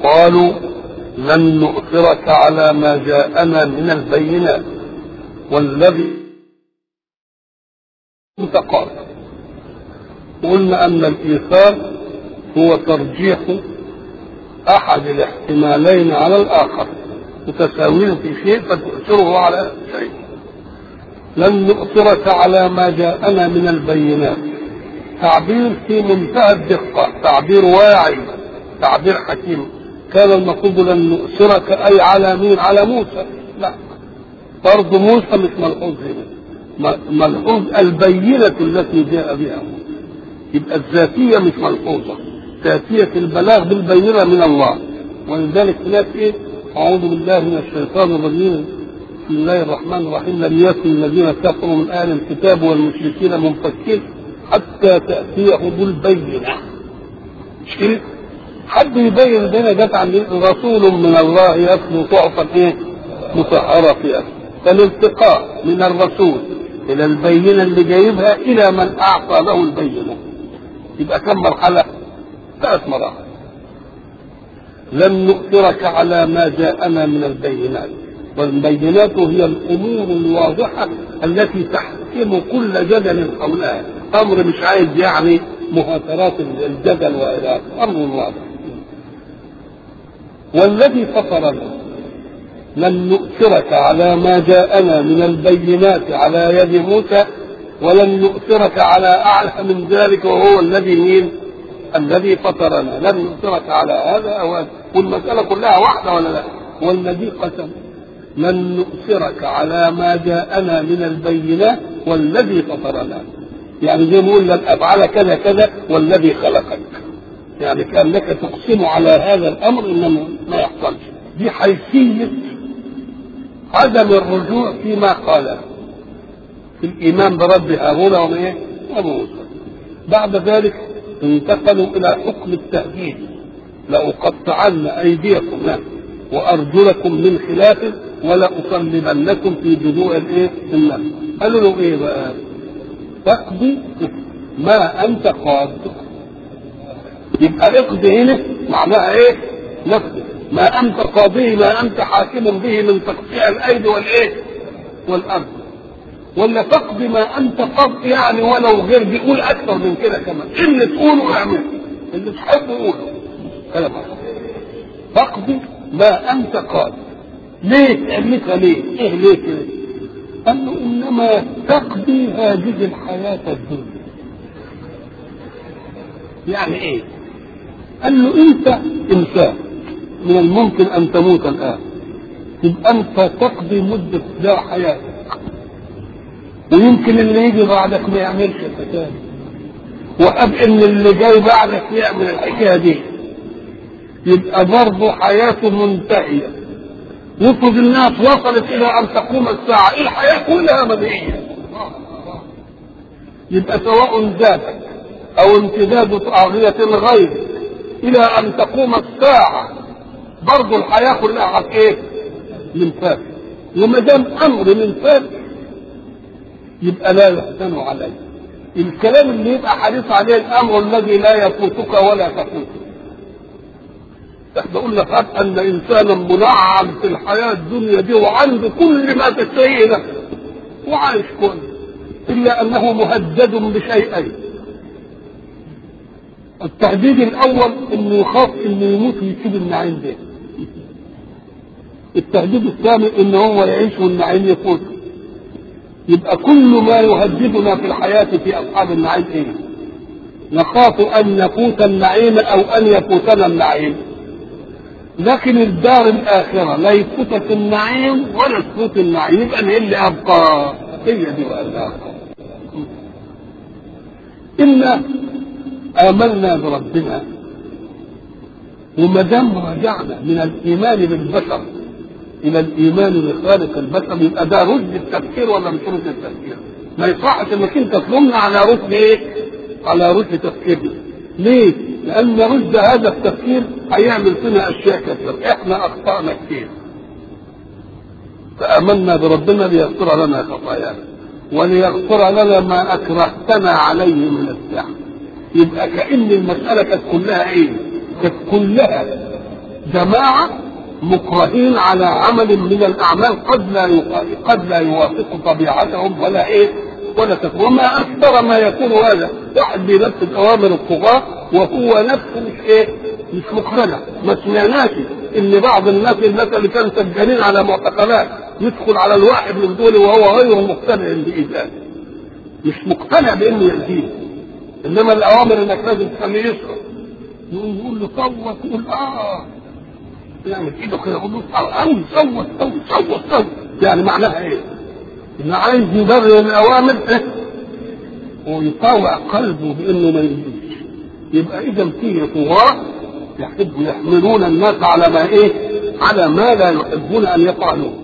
قالوا لن نؤثرك على ما جاءنا من البينات والذي قال قلنا ان الايثار هو ترجيح احد الاحتمالين على الاخر متساوين في شيء فتؤثره على شيء لن نؤثرك على ما جاءنا من البينات تعبير في منتهى الدقة تعبير واعي تعبير حكيم كان المفروض لن نؤثرك أي على مين على موسى لا برضه موسى مش ملحوظ هنا ملحوظ البينة التي جاء بها يبقى الذاتية مش ملحوظة ذاتية البلاغ بالبينة من الله ولذلك هناك ايه أعوذ بالله من الشيطان الرجيم بسم الله الرحمن الرحيم لم يكن الذين كفروا من أهل الكتاب والمشركين منفكين حتى تأتيهم البينة مش كده؟ حد يبين لنا جت عن رسول من الله يتلو صحفا ايه؟ مطهرة في أسفل فالالتقاء من الرسول إلى البينة اللي جايبها إلى من أعطى له البينة يبقى كم مرحلة؟ ثلاث مراحل لن نؤثرك على ما جاءنا من البينات والبينات هي الامور الواضحه التي تحكم كل جدل حولها امر مش عايز يعني مهاترات الجدل والى امر واضح والذي فطرنا لن نؤثرك على ما جاءنا من البينات على يد موسى ولن نؤثرك على اعلى من ذلك وهو الذي مين الذي فطرنا لن نؤثرك على هذا او هذا والمساله كلها واحده ولا لا والذي قسم لن نؤثرك على ما جاءنا من البينات والذي فطرنا يعني زي ما نقول لن افعل كذا كذا والذي خلقك يعني كانك تقسم على هذا الامر انما ما يحصلش دي حيثيه عدم الرجوع فيما قاله في الايمان برب هارون وايه وموسى بعد ذلك انتقلوا الى حكم التهديد لاقطعن ايديكم وارجلكم من خلاف ولأصلبنكم في جذوع الايه؟ النخل. قالوا له ايه بقى؟ تقضي ما انت قاض. يبقى اقضي هنا معناها ايه؟ نفسك. ما انت قاضيه ما انت حاكم به من تقطيع الايدي والايه؟ والارض. ولا تقضي ما انت قاض يعني ولو غير بيقول اكثر من كده كمان، اللي تقوله اعمله. اللي تحبه قوله. كلام تقضي ما انت قاضي. ليه تعملها ليه؟ ايه ليه كده؟ قال له انما تقضي هذه الحياة الدنيا. يعني ايه؟ قال له انت انسان من الممكن ان تموت الان. يبقى انت تقضي مدة لا حياتك. ويمكن اللي يجي بعدك ما يعملش الحكاية وأب ان اللي جاي بعدك يعمل الحكاية دي. يبقى برضه حياته منتهيه يفرض الناس وصلت الى ان تقوم الساعه الحياه كلها مبنيه يبقى سواء زادت او امتداد طاغيه غير الى ان تقوم الساعه برضه الحياه كلها على ايه؟ من فات وما دام امر من فات يبقى لا يحزن عليه الكلام اللي يبقى حريص عليه الامر الذي لا يفوتك ولا تفوتك احنا قلنا فقط ان انسانا منعم في الحياه الدنيا دي وعنده كل ما تشتهيه نفسه وعايش كويس الا انه مهدد بشيئين التهديد الاول انه يخاف انه يموت ويسيب النعيم ده التهديد الثاني ان هو يعيش والنعيم يفوت يبقى كل ما يهددنا في الحياه في اصحاب النعيم ايه نخاف ان نفوت النعيم او ان يفوتنا النعيم لكن الدار الآخرة لا يفوتك النعيم ولا تفوت النعيم يبقى هي اللي أبقى هي دي بقى اللي أبقى إنا آمنا بربنا وما دام رجعنا من الإيمان بالبشر إلى الإيمان بخالق البشر يبقى ده رشد التفكير ولا مش رشد التفكير؟ ما يصحش إنك أنت تلومنا على رشد إيه؟ على رشد تفكيرنا. ليه؟ لأن رشد هذا التفكير هيعمل فينا أشياء كثيرة، إحنا أخطأنا كثير. فآمنا بربنا ليغفر لنا خطايانا وليغفر لنا ما أكرهتنا عليه من السحر. يبقى كأن المسألة كانت كلها إيه؟ كانت كلها جماعة مكرهين على عمل من الأعمال قد لا قد لا يوافق طبيعتهم ولا إيه ولا تكون وما أكثر ما يكون هذا واحد بينفذ أوامر الطغاة وهو نفسه مش إيه مش مقتنع ما سمعناش ان بعض الناس الناس اللي كانوا سجانين على معتقلات يدخل على الواحد من دول وهو غير مقتنع بايذائه مش مقتنع بانه يأذيه انما الاوامر انك لازم تخليه يشرب يقول يقول له صوت يقول اه يعمل ايده كده يقول له قوي صوت قوي صوت صوت يعني معناها ايه؟ ان عايز يبرر الاوامر إيه؟ ويطاوع قلبه بانه ما يجيش يبقى اذا فيه طغاه يحب يحملون الناس على ما ايه؟ على ما لا يحبون ان يفعلوه.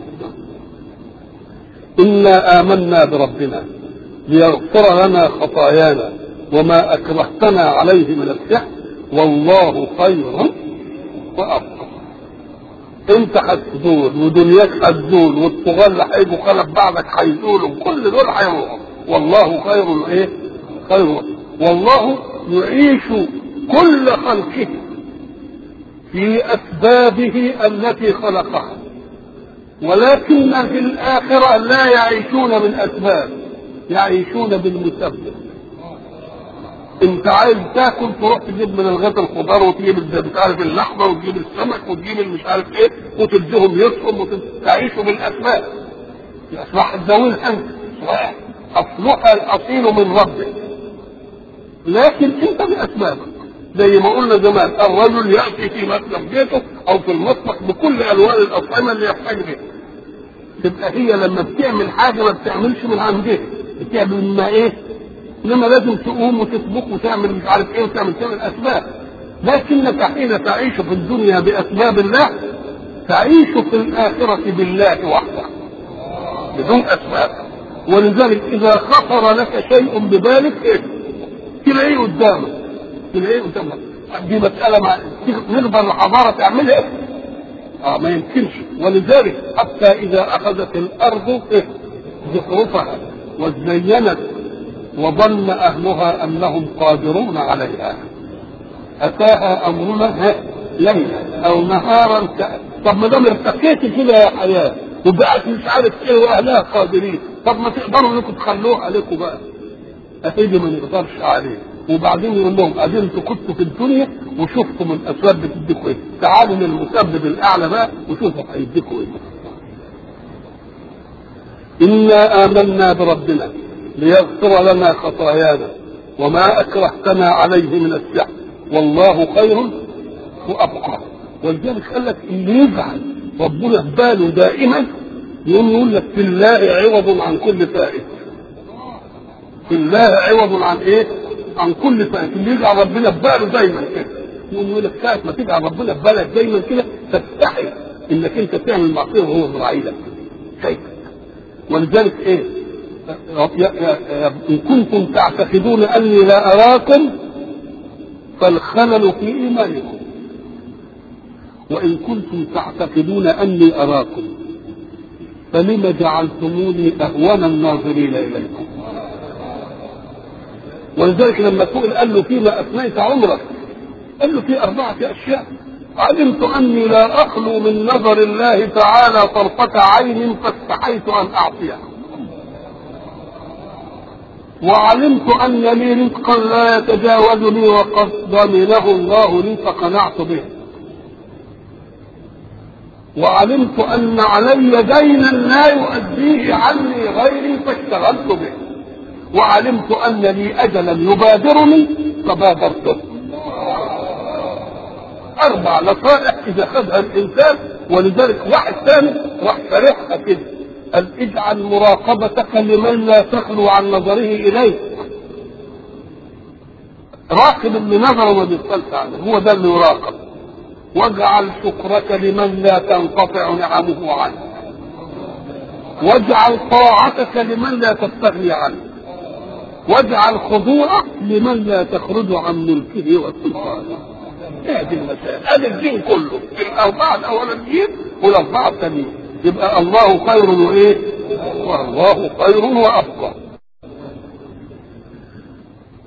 انا امنا بربنا ليغفر لنا خطايانا وما اكرهتنا عليه من السحر والله خير وابقى. انت هتزول ودنياك هتزول والطغاة اللي هيجوا خلف بعضك هيزولوا كل دول هيروحوا والله خير ايه؟ خير والله يعيش كل خلقه في أسبابه التي خلقها ولكن في الآخرة لا يعيشون بالأسباب يعيشون بالمسبب انت عايز تاكل تروح تجيب من الغيط الخضار وتجيب مش عارف اللحمه وتجيب السمك وتجيب مش عارف ايه وتديهم يصهم وتعيشوا بالاسباب الاسباب هتزودها انت صحيح اصلها الاصيل من ربك لكن انت باسبابك زي ما قلنا زمان الرجل ياتي في مطبخ بيته او في المطبخ بكل الوان الاطعمه اللي يحتاج بها تبقى هي لما بتعمل حاجه ما بتعملش من عندها بتعمل من ايه؟ انما لازم تقوم وتطبخ وتعمل مش عارف ايه وتعمل تعمل اسباب لكنك حين تعيش في الدنيا باسباب الله تعيش في الاخره بالله وحده بدون اسباب ولذلك اذا خطر لك شيء ببالك إيه؟ تلاقيه قدامك تلاقيه قدامك دي مساله ما نقدر الحضاره تعملها إيه؟ اه ما يمكنش ولذلك حتى اذا اخذت الارض إيه؟ زخرفها وزينت وظن اهلها انهم قادرون عليها اتاها امرنا ليلا او نهارا ك... طب ما دام ارتقيت كده يا حياه وبقت مش عارف ايه واهلها قادرين طب ما تقدروا انكم تخلوها عليكم بقى اكيد ما نقدرش عليه وبعدين يقول لهم ادي انتوا كنتوا في الدنيا وشفتوا من الاسباب بتديكوا ايه تعالوا للمسبب الاعلى بقى وشوفوا هيديكوا ايه انا امنا بربنا ليغفر لنا خطايانا وما اكرهتنا عليه من السحر والله خير وابقى ولذلك قال لك اللي يجعل ربنا في باله دائما يقوم يقول لك في الله عوض عن كل فائد في الله عوض عن ايه؟ عن كل فائد اللي يجعل ربنا في باله دايما كده يقوم يقول لك ساعة ما تجعل ربنا في بالك دايما كده تستحي انك انت تعمل معصيه وهو مراعي لك شايفك ولذلك ايه؟ إن كنتم تعتقدون أني لا أراكم فالخلل في إيمانكم وإن كنتم تعتقدون أني أراكم فلم جعلتموني أهون الناظرين إليكم ولذلك لما سئل قال له فيما أثنيت عمرك قال له في أربعة أشياء علمت أني لا أخلو من نظر الله تعالى طرفة عين فاستحيت أن أعصيه وعلمت ان لي رزقا لا يتجاوزني وقد ضمنه الله لي فقنعت به وعلمت ان علي دينا لا يؤديه عني غيري فاشتغلت به وعلمت ان لي اجلا يبادرني فبادرته اربع نصائح اذا خذها الانسان ولذلك واحد ثاني راح شارحها كده قال اجعل مراقبتك لمن لا تخلو عن نظره اليك راقب اللي نظره ما بيطلعش عنه هو ده اللي يراقب واجعل شكرك لمن لا تنقطع نعمه عنه واجعل طاعتك لمن لا تستغني عنه واجعل خضوعك لمن لا تخرج عن ملكه وسلطانه هذه المسائل هذا الدين كله الاربعه الاولانيين والاربعه الثانيين يبقى الله خير وايه والله خير وابقى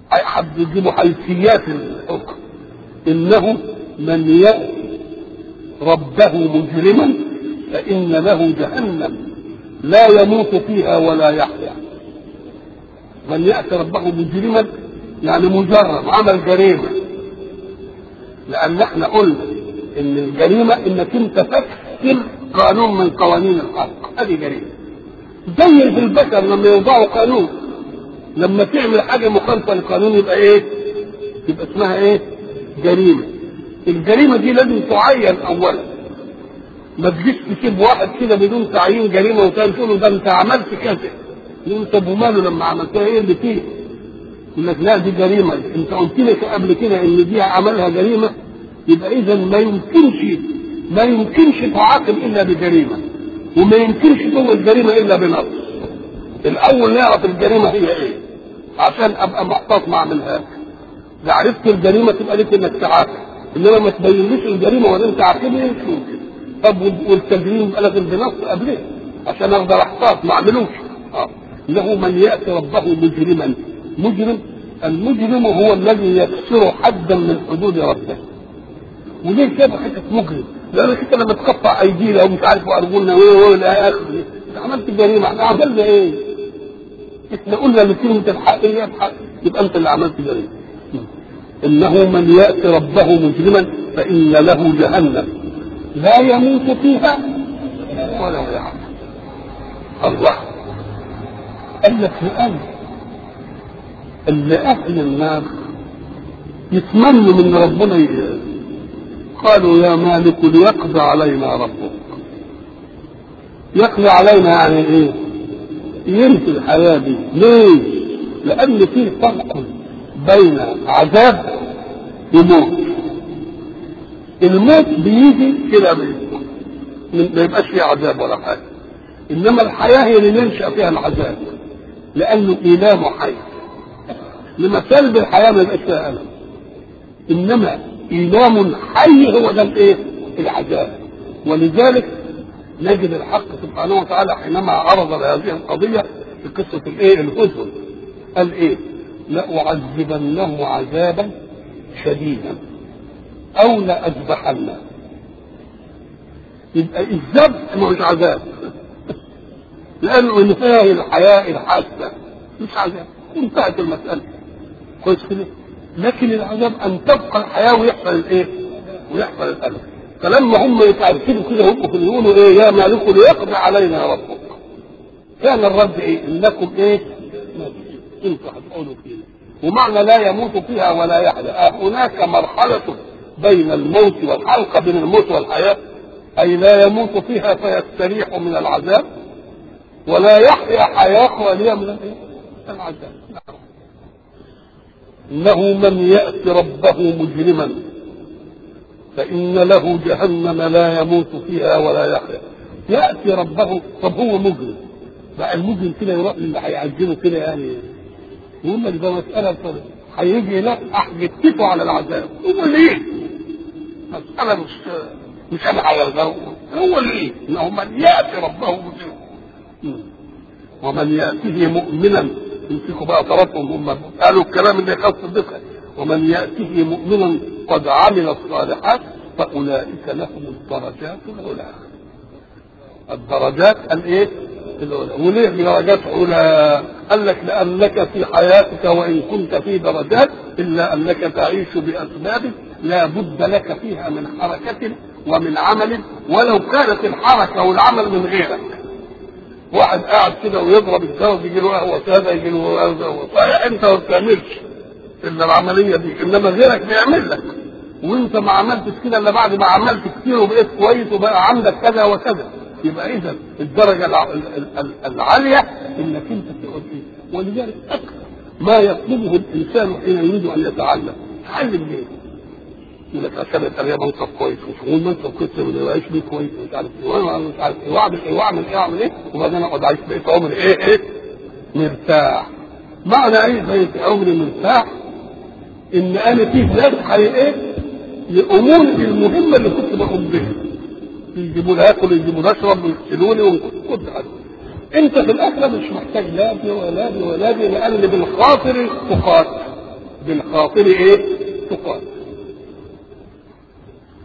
حد يجيبوا حيثيات الحكم انه من ياتي ربه مجرما فإن له جهنم لا يموت فيها ولا يحيا من يأتي ربه مجرما يعني مجرم عمل جريمة لأن احنا قلنا إن الجريمة إنك أنت تكسر قانون من قوانين الحق هذه جريمة زي في البشر لما يوضعوا قانون لما تعمل حاجة مخالفة للقانون يبقى إيه؟ يبقى اسمها إيه؟ جريمة الجريمة دي لازم تعين أولا ما تجيش تسيب واحد كده بدون تعيين جريمة وتاني تقول له ده أنت عملت كذا يقول طب وماله لما عملتها ايه اللي فيه؟ يقول لك لا دي جريمه انت قلت لك قبل كده ان دي عملها جريمه يبقى اذا ما يمكنش ما يمكنش تعاقب الا بجريمه وما يمكنش تقوم الجريمه الا بنص الاول نعرف الجريمه هي ايه عشان ابقى محتاط ما اعملهاش اذا عرفت الجريمه تبقى لك انك تعاقب انما ما تبينليش الجريمه ولا انت تعاقبني مش ممكن طب والتجريم يبقى لازم بنص قبليه عشان اقدر احتاط ما اعملوش اه له من ياتي ربه مجرما مجرم المجرم هو الذي يكسر حدا من حدود ربه وليه كده حته مجرم؟ لانك انت لما تقطع ايدينا ومش عارف وارجلنا والى اخره انت عملت جريمه احنا عملنا ايه؟ احنا قلنا لكلمه الحق هي الحق يبقى انت اللي عملت جريمه انه من ياتي ربه مجرما فان له جهنم لا يموت فيها ولا يحيا الله قال لك لأن اللي أهل النار يتمنوا من ربنا ي- قالوا يا مالك ليقضى علينا ربك يقضي علينا يعني ايه؟ ينسي الحياة دي ليه؟ لأن في فرق بين عذاب وموت الموت بيجي كده بي- ما يبقاش فيه عذاب ولا حاجة إنما الحياة هي اللي ننشأ فيها العذاب لأنه إيلام حي لما سلب الحياة ما يبقاش فيها ألم إنما إيلام حي هو ده الإيه؟ العذاب ولذلك نجد الحق سبحانه وتعالى حينما عرض هذه القضية في قصة الإيه؟ الهزل قال إيه؟ لأعذبنه عذابا شديدا أو لأذبحنه يبقى الذبح مش عذاب لانه انتهى الحياه الحاسه مش عذاب انتهت المساله كويس كده لكن العذاب ان تبقى الحياه ويحصل الايه؟ ويحصل الالم فلما هم يتعرفوا كده هم يقولوا ايه يا مالك ليقضي علينا ربك كان الرد ايه؟ انكم ايه؟ انتوا هتقولوا كده ومعنى لا يموت فيها ولا يحيا هناك مرحله بين الموت والحلقه بين الموت والحياه اي لا يموت فيها فيستريح من العذاب ولا يحيا حياة خالية من الإيه؟ العذاب إنه من يأتي ربه مجرما فإن له جهنم لا يموت فيها ولا يحيا يأتي ربه طب هو مجرم بقى المجرم كده يروح للي هيعذبه كده يعني يقول لك ده مسألة طب هيجي لا يتفقوا على العذاب هو ليه؟ مسألة مش مش أنا هيرضى هو ليه؟ إنه من يأتي ربه مجرما ومن يأته مؤمنا يمسكوا بقى طرفهم هم قالوا الكلام اللي يخص الدفع ومن يأته مؤمنا قد عمل الصالحات فأولئك لهم الدرجات العلى الدرجات الايه؟ العلى وليه درجات على؟ قال لك لأنك في حياتك وإن كنت في درجات إلا أنك تعيش بأسباب لا بد لك فيها من حركة ومن عمل ولو كانت الحركة والعمل من غيرك واحد قاعد كده ويضرب الجوز يجي له قهوه ساده يجي له قهوه صحيح انت ما بتعملش الا العمليه دي انما غيرك بيعمل لك وانت ما عملتش كده الا بعد ما عملت كتير وبقيت كويس وبقى عندك كذا وكذا يبقى اذا الدرجه الع- ال- ال- العاليه انك انت تقول ايه ولذلك اكثر ما يطلبه الانسان حين يريد ان يتعلم تعلم ليه؟ يقول لك عشان يبقى ليا منصب كويس وشغل منصب كويس ما يبقاش ليه كويس ومش عارف ايه وانا مش عارف ايه واعمل ايه واعمل ايه واعمل ايه وبعدين اقعد عايش بقيت عمري ايه ايه مرتاح معنى ايه بقيت عمري مرتاح ان انا فيه ناس ايه لاموري المهمه اللي كنت بقوم بها يجيبوا لي اكل يجيبوا لي اشرب ويغسلوني وكنت حاجه انت في الاخره مش محتاج لا دي ولا دي ولا دي لان بالخاطر تقاتل بالخاطر ايه تقاتل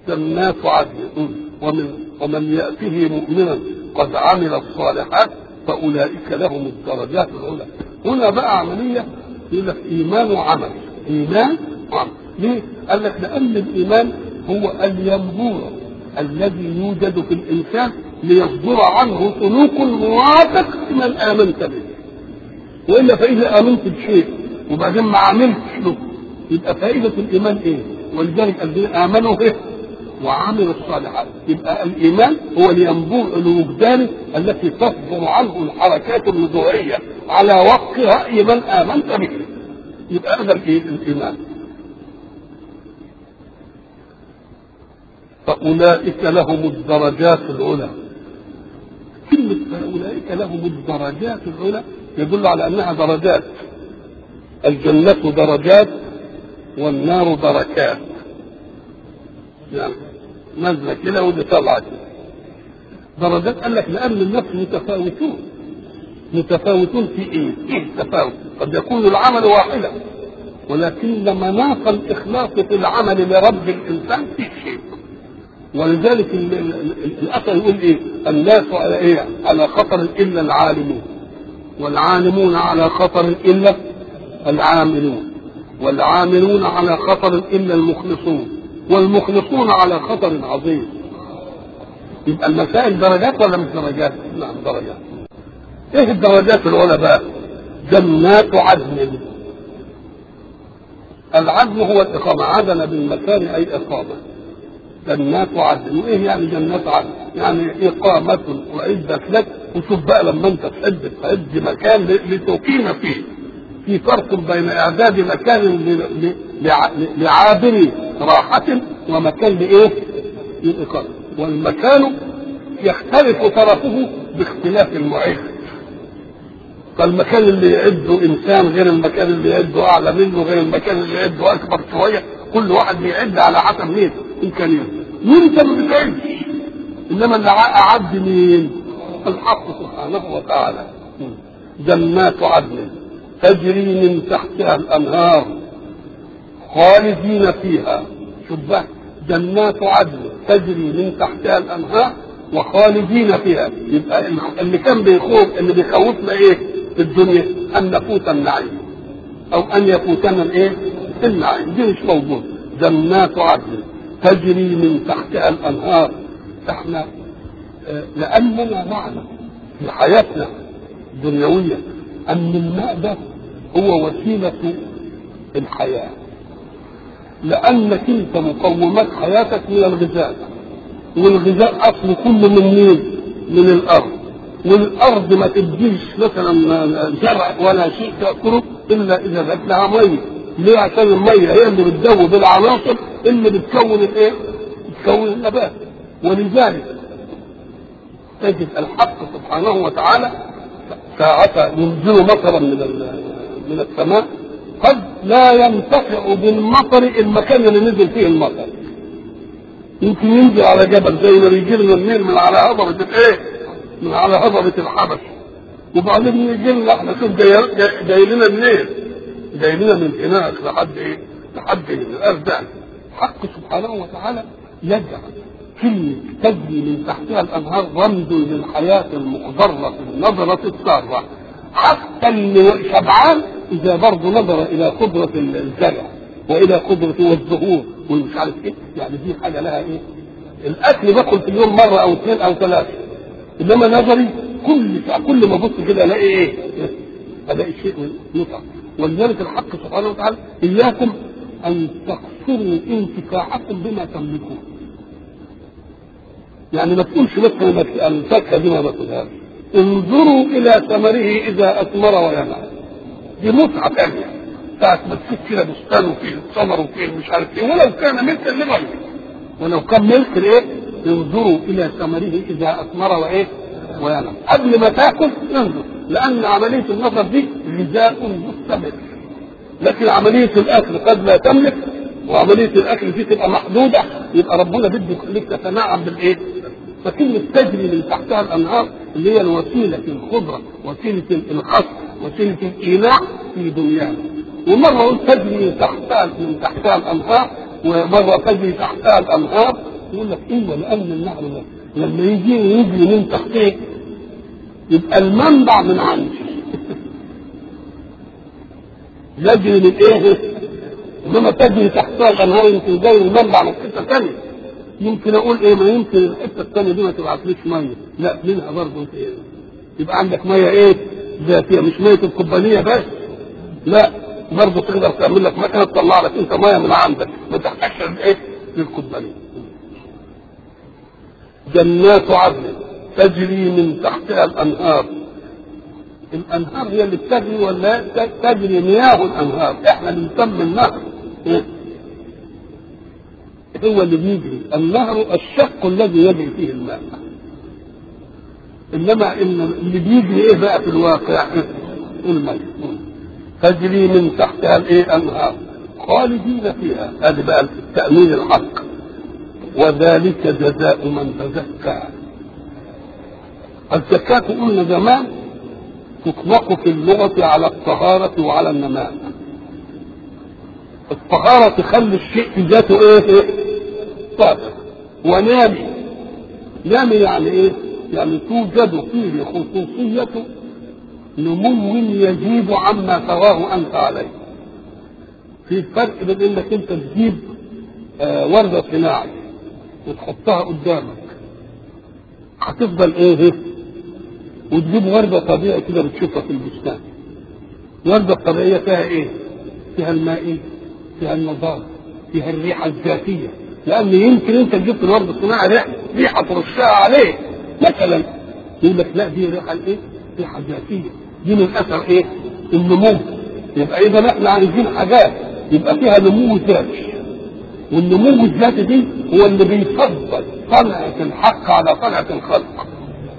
جنات عدن ومن ومن يأته مؤمنا قد عمل الصالحات فأولئك لهم الدرجات العلى هنا بقى عملية يقول لك إيمان وعمل إيمان وعمل ليه؟ قال لك لأن الإيمان هو الينبوع الذي يوجد في الإنسان ليصدر عنه سلوك موافق لمن آمنت به وإلا فإذا آمنت بشيء وبعدين ما عملتش له يبقى فائدة الإيمان إيه؟ ولذلك الذين آمنوا إيه؟ وعملوا الصالحات يبقى الإيمان هو الينبوع الوجداني التي تصدر عنه الحركات النزوعية على وفق رأي من آمنت به يبقى هذا الإيمان فأولئك لهم الدرجات العلى كلمة فأولئك لهم الدرجات العلى يدل على أنها درجات الجنة درجات والنار دركات يعني نزلة كده ودي طلعت درجات قال لك لأن النفس متفاوتون متفاوتون في إيه؟ إيه التفاوت؟ قد يكون العمل واحدا ولكن مناط الإخلاص في العمل لرب الإنسان في شيء ولذلك الأثر يقول إيه؟ الناس على إيه؟ على خطر إلا العالمون والعالمون على خطر إلا العاملون والعاملون على خطر إلا المخلصون والمخلصون على خطر عظيم يبقى المسائل درجات ولا مش درجات؟ نعم درجات ايه الدرجات العلى بقى؟ جنات عدن العدن هو الإقامة عدن بالمكان أي إقامة جنات عدن وإيه يعني جنات عدن؟ يعني إقامة أعدت لك وشوف بقى لما أنت تحب تعد مكان لتقيم فيه في فرق بين إعداد مكان لعابر راحة ومكان لإيه؟ للإقامة والمكان يختلف طرفه باختلاف المعد فالمكان اللي يعده انسان غير المكان اللي يعده اعلى منه غير المكان اللي يعده اكبر شويه كل واحد بيعد على حسب مين امكانياته وانت ما بتعدش انما اللي اعد مين الحق سبحانه وتعالى جنات عدن تجري من تحتها الانهار خالدين فيها شوف بقى جنات عدن تجري من تحتها الانهار وخالدين فيها يبقى اللي كان بيخوف اللي بيخوفنا ايه في الدنيا ان نفوت النعيم او ان يفوتنا الايه النعيم دي مش موجود جنات عدن تجري من تحتها الانهار احنا آه لاننا نعلم في حياتنا الدنيويه ان الماء ده هو وسيله الحياه لانك انت مقومات حياتك من الغذاء والغذاء اصله كله من مين؟ من الارض والارض ما تديش مثلا زرع ولا شيء تاكله الا اذا جات لها ميه ليه عشان الميه هي اللي بتذوب العناصر اللي بتكون الايه؟ بتكون النبات ولذلك تجد الحق سبحانه وتعالى ساعة ينزل مطرا من من السماء قد لا ينتفع بالمطر المكان اللي نزل فيه المطر يمكن ينزل على جبل زي ما بيجي لنا النيل من على هضبة الايه؟ من على هضبة الحبش وبعدين يجي لنا احنا شوف جاي, جاي لنا النيل جاي لنا من هناك لحد ايه؟ لحد الأردان حق سبحانه وتعالى يجعل كلمة تجري من تحتها الأنهار رمز للحياة المخضرة النظرة السارة حتى اللي شبعان إذا برضه نظر إلى قدرة الزرع والى قدرته والظهور ومش عارف ايه يعني دي حاجه لها ايه الاكل باكل في اليوم مره او اثنين او ثلاثه انما نظري كل كل ما ابص كده الاقي ايه الاقي شيء متعه ولذلك الحق سبحانه وتعالى اياكم ان تقصروا انتفاعكم بما تملكون يعني ما تقولش مثلا الفاكهه دي ما باكلهاش انظروا الى ثمره اذا اثمر وينعم دي متعه ثانيه ساعة ما تشوف كده بستان وفيه ثمر وفيه مش عارف ايه ولو كان ملكا لغيره ولو كان ملك لايه؟ انظروا الى ثمره اذا اثمر وايه؟ وينعم قبل ما تاكل انظر لان عمليه النظر دي غذاء مستمر لكن عمليه الاكل قد لا تملك وعمليه الاكل دي تبقى محدوده يبقى ربنا بده يخليك تتنعم بالايه؟ فكلمة تجري من تحتها الأنهار اللي هي الوسيلة الخضرة وسيلة الخص وسيلة الإيناع في دنيانا ومرة قلت تجري من تحتها من تحتها الأنهار ومرة تجري تحتها الأنهار يقول لك ايوه لان النهر ده لما يجي يجري من تحتيه يبقى المنبع من عندي يجري من ايه؟ انما تجري تحتها الانهار يمكن جاي المنبع من حته ثانيه يمكن اقول ايه ما يمكن الحته الثانيه دي ما تبعتليش ميه لا منها برضه انت ايه يبقى عندك ميه ايه؟ ذاتيه مش ميه الكوبانيه بس لا برضه تقدر تعمل لك مكنه تطلع لك انت ميه من عندك ما تحتاجش ايه؟ للكوبانيه جنات عدن تجري من تحتها الانهار الانهار هي اللي بتجري ولا تجري مياه الانهار احنا بنسمي النهر إيه؟ هو اللي بيجري النهر الشق الذي يجري فيه الماء انما ان اللي بيجري ايه بقى في الواقع الماء تجري من تحتها الايه انهار خالدين فيها هذه بقى التامين الحق وذلك جزاء من تزكى الزكاة قلنا زمان تطلق في اللغة على الطهارة وعلى النماء الطهارة تخلي الشيء في ذاته ايه ايه طاهر ونامي نامي يعني ايه يعني توجد فيه خصوصية نمو يجيب عما تراه انت عليه في فرق بين انك انت تجيب آه وردة صناعي وتحطها قدامك هتفضل ايه ايه وتجيب وردة طبيعية كده بتشوفها في البستان وردة طبيعية فيها ايه فيها المائية فيها النظافة فيها الريحة الذاتية لأن يمكن أنت جبت الورد الصناعي ريحة ريحة ترشها عليه مثلا يقول لك لا دي ريحة ايه؟ ريحة ذاتية دي من أثر ايه؟ النمو يبقى إذا احنا عايزين حاجات يبقى فيها نمو ذاتي والنمو الذاتي دي هو اللي بيفضل صنعة الحق على صنعة الخلق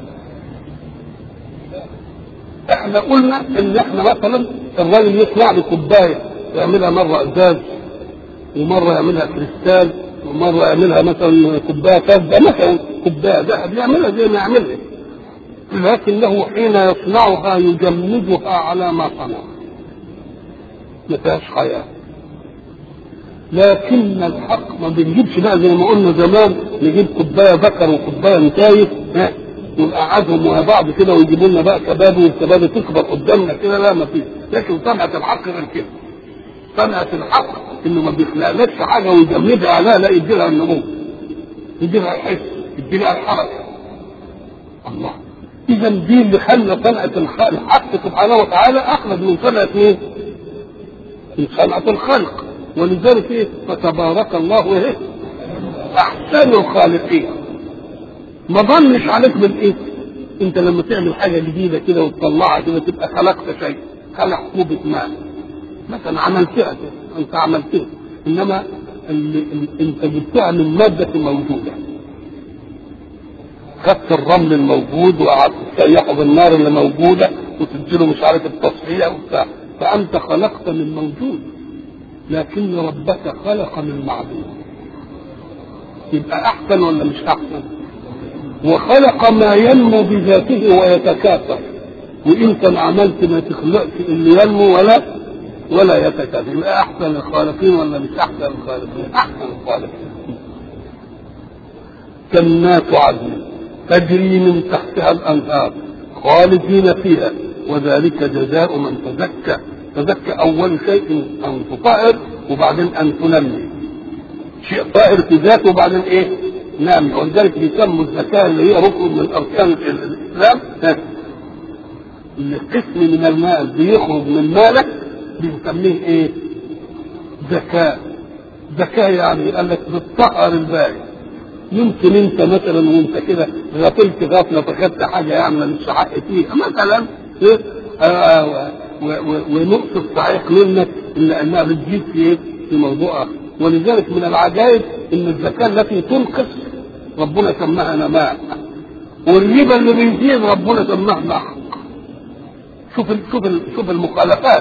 احنا قلنا ان احنا مثلا الراجل يصنع لي كوبايه يعملها مره ازاز ومره يعملها كريستال ومره يعملها مثلا كوبايه فضه مثلا كوبايه ذهب يعملها زي ما يعملها لكنه حين يصنعها يجمدها على ما صنع ما فيهاش حياه لكن الحق ما بنجيبش بقى زي ما قلنا زمان نجيب كوبايه ذكر وكوبايه نتايج ونقعدهم مع بعض كده ويجيبوا لنا بقى كباب والكباب تكبر قدامنا كده لا ما فيش لكن صنعه الحق غير كده صنعه الحق انه ما بيخلقلكش حاجه ويجمدها لا لا يدي لها النمو يدي لها الحس يدي لها الحركه الله اذا دي اللي خلى صنعه الحق سبحانه وتعالى اخلد من صنعه مين؟ من صنعه الخلق ولذلك ايه فتبارك الله ايه احسن الخالقين ما ظنش عليك بالايه انت لما تعمل حاجه جديده كده وتطلعها كده تبقى خلقت شيء خلق كوبة ماء مثلا عملتها كده انت عملتها انما اللي انت جبتها من ماده موجوده خدت الرمل الموجود وقعدت تسيحه بالنار اللي موجوده وتديله مش عارف التصحيح وبتاع فانت خلقت من موجود لكن ربك خلق من معدوم يبقى احسن ولا مش احسن وخلق ما ينمو بذاته ويتكاثر وانت ما عملت ما تخلقش اللي ينمو ولا ولا يتكاثر يبقى احسن الخالقين ولا مش احسن الخالقين احسن الخالقين جنات عدن تجري من تحتها الانهار خالدين فيها وذلك جزاء من تزكى تزكى اول شيء ان تطهر وبعدين ان تنمي شيء طائر في ذاته وبعدين ايه نامي ولذلك بيسموا الزكاه اللي هي ركن من اركان الاسلام القسم من المال بيخرج من مالك بنسميه ايه زكاه زكاه يعني قال لك بتطهر الباقي يمكن انت مثلا وانت كده غفلت غفله فخدت حاجه يعني مش حق فيها مثلا إيه؟ آه ونقص صحيح منك الا انها بتجيب في ايه؟ في موضوع اخر ولذلك من العجائب ان الزكاه التي تنقص ربنا سماها نماء والربا اللي بيزيد ربنا سماه محق شوف شوف شوف المخالفات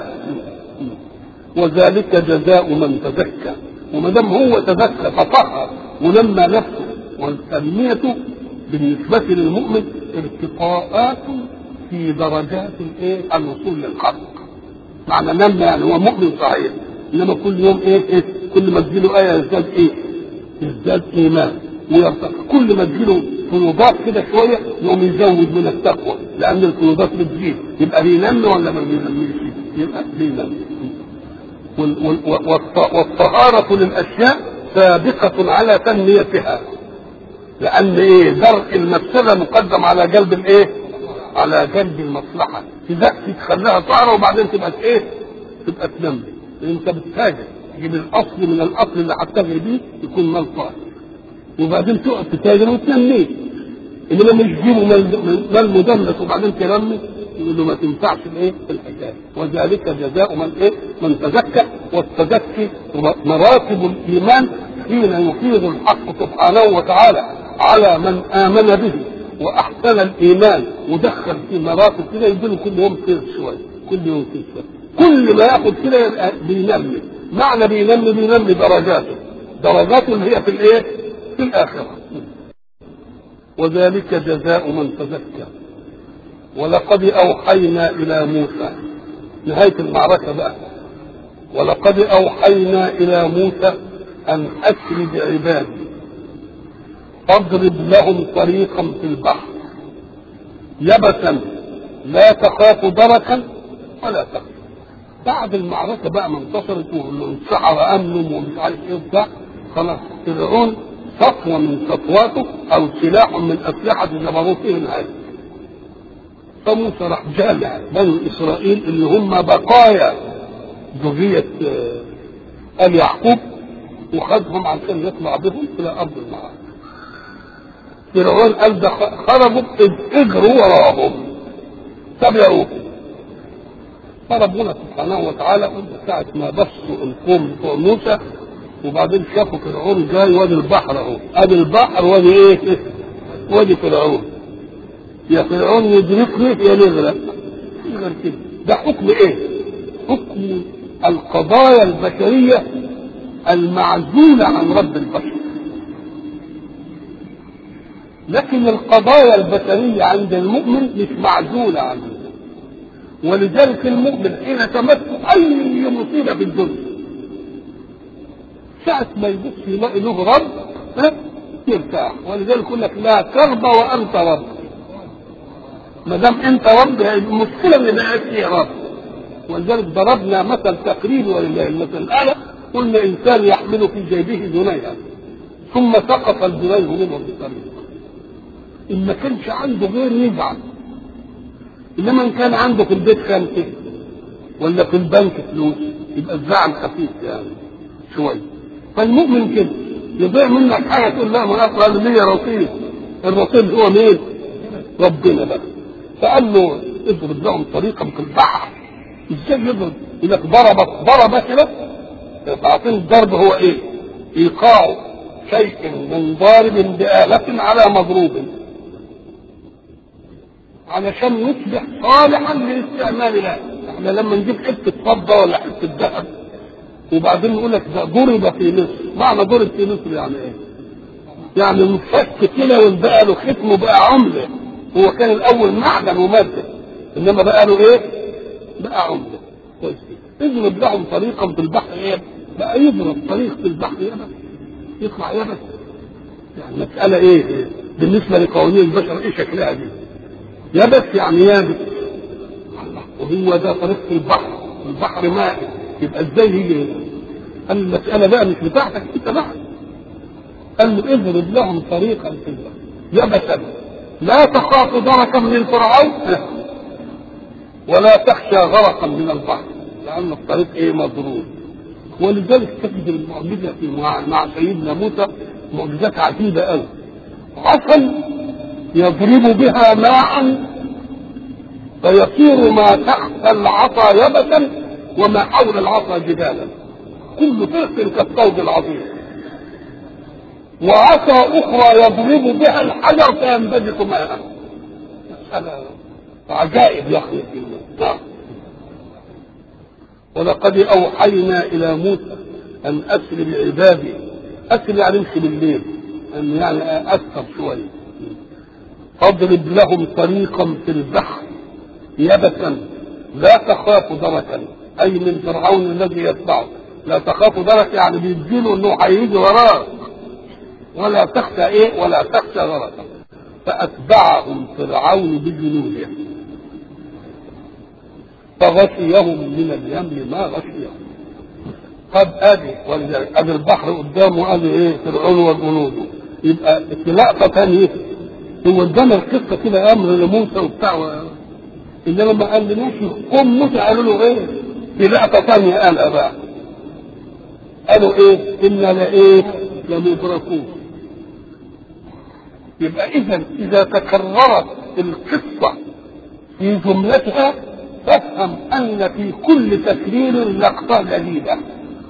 وذلك جزاء من تزكى وما دام هو تزكى تطهر ولما نفسه والتنمية بالنسبة للمؤمن ارتقاءات في درجات الايه الوصول للحق معنى نمى يعني هو مؤمن صحيح انما كل يوم ايه, إيه؟ كل ما تجيله ايه يزداد ايه يزداد ايمان ويرتقي كل ما تجيله فيوضات كده شويه يقوم يزود من التقوى لان الفيوضات بتزيد يبقى بينمي ولا ما بينميش؟ يبقى بينمي وال- وال- والط- والطهارة للأشياء سابقة على تنميتها لأن إيه درء المفسدة مقدم على جلب الإيه؟ على جلب المصلحة تزكي تخليها طهرة وبعدين تبقى إيه؟ تبقى تنمي أنت بتتاجر تجيب الأصل من الأصل اللي هتجري بيه يكون مال طاهر وبعدين تقعد تتاجر وتنميه انما مش تجيبه مال مال مدلس وبعدين ترمي يقول له ما تنفعش الايه الحكايه وذلك جزاء من ايه من تزكى والتزكي مراتب الايمان حين يفيض الحق سبحانه وتعالى على من امن به واحسن الايمان ودخل في مراتب كده يديله كل يوم خير شويه كل يوم خير شويه كل ما ياخد كده يبقى بينمي معنى بينمي بينمي درجاته درجاته اللي هي في الايه في الاخره وذلك جزاء من تزكى ولقد أوحينا إلى موسى نهاية المعركة بقى ولقد أوحينا إلى موسى أن أسر بعبادي فاضرب لهم طريقا في البحر يبسا لا تخاف دركا ولا تخشى بعد المعركة بقى ما انتصرت والسحرة أمنوا ومش عارف إيه وبتاع خلاص فرعون سطوة من سطواته أو سلاح من أسلحة جبروتهم هذه فموسى راح جامع بني إسرائيل اللي هم بقايا ذرية آه، آل يعقوب وخدهم عشان يطلع بهم إلى أرض المعركة فرعون قال ده خرجوا اجروا وراهم تبعوهم فربنا سبحانه وتعالى قلنا ساعة ما بصوا القوم بتوع موسى وبعدين شافوا فرعون جاي وادي البحر اهو ادي البحر وادي ايه؟ وادي فرعون يا فرعون يدركني يا نغرق غير كده ده حكم ايه؟ حكم القضايا البشرية المعزولة عن رب البشر لكن القضايا البشرية عند المؤمن مش معزولة عنه ولذلك المؤمن حين تمس أي مصيبة في الدنيا ساعة ما يبص يلاقي له رب ها، يرتاح ولذلك يقول لك لا كرب وأنت رب ما دام أنت رب المشكلة اللي بقت هي رب ولذلك ضربنا مثل تقريبي ولله المثل الأعلى قلنا إنسان يحمل في جيبه جنيها ثم سقط الجنيه منه بالطريق إن ما كانش عنده غير يزعل انما ان كان عنده في البيت خمسه ولا في البنك فلوس يبقى الزعل خفيف يعني شويه فالمؤمن كده يضيع منك حاجه تقول لا ما اقرا لي رصيد الرصيد هو مين؟ ربنا بقى فقال له اضرب لهم طريقا في البحر ازاي يضرب؟ يقول لك ضربت ضرب كده تعطين الضرب هو ايه؟ ايقاع شيء من ضارب بآلة على مضروب علشان يصبح صالحا للاستعمال له احنا لما نجيب حته فضه ولا حته ذهب وبعدين نقول لك ده ضرب في مصر معنى ضرب في مصر يعني ايه؟ يعني انفك كده وبقى له ختم وبقى عمله هو كان الاول معدن وماده انما بقى له ايه؟ بقى عمله كويس كده. اضرب لهم طريقا في البحر ايه؟ بقى يضرب طريق في البحر يبس يطلع يبس يعني مسألة ايه؟ إيه؟ بالنسبة لقوانين البشر ايه شكلها دي؟ يبس يعني يابس وهو ده طريق في البحر البحر مائي يبقى ازاي يجي قال المسألة بقى مش بتاعتك انت بقى قال له اضرب لهم طريقا في البحر يبسا لا تخاف دركا من فرعون ولا تخشى غرقا من البحر لأن الطريق ايه مضروب ولذلك تجد المعجزة في مع, مع سيدنا موسى معجزات عجيبة قوي عصا يضرب بها ماء فيصير ما تحت العصا يبسا وما حول العصا جبالا كل فرق كالصوت العظيم وعصا اخرى يضرب بها الحجر فينبجس ماء مسألة عجائب يخلق الله ولقد اوحينا الى موسى ان اسر بعبادي اسر يعني امشي بالليل ان يعني اثر شويه فاضرب لهم طريقا في البحر يبسا لا تخاف دركا اي من فرعون الذي يتبعه لا تخاف درك يعني بيديله انه هيجي وراك ولا تخشى ايه ولا تخشى غرقا فاتبعهم فرعون بجنوده فغشيهم من اليم ما غشيهم قد ادي ولذلك ادي البحر قدامه ادي ايه فرعون وجنوده يبقى في لقطه ثانيه هو ادانا القصه كده امر لموسى وبتاع و... انما ما قالناش قوم موسى قالوا له ايه في لقطه ثانيه قال بقى قالوا ايه انا لايه لمدركون يبقى اذا اذا تكررت القصه في جملتها فافهم ان في كل تكرير لقطه جديده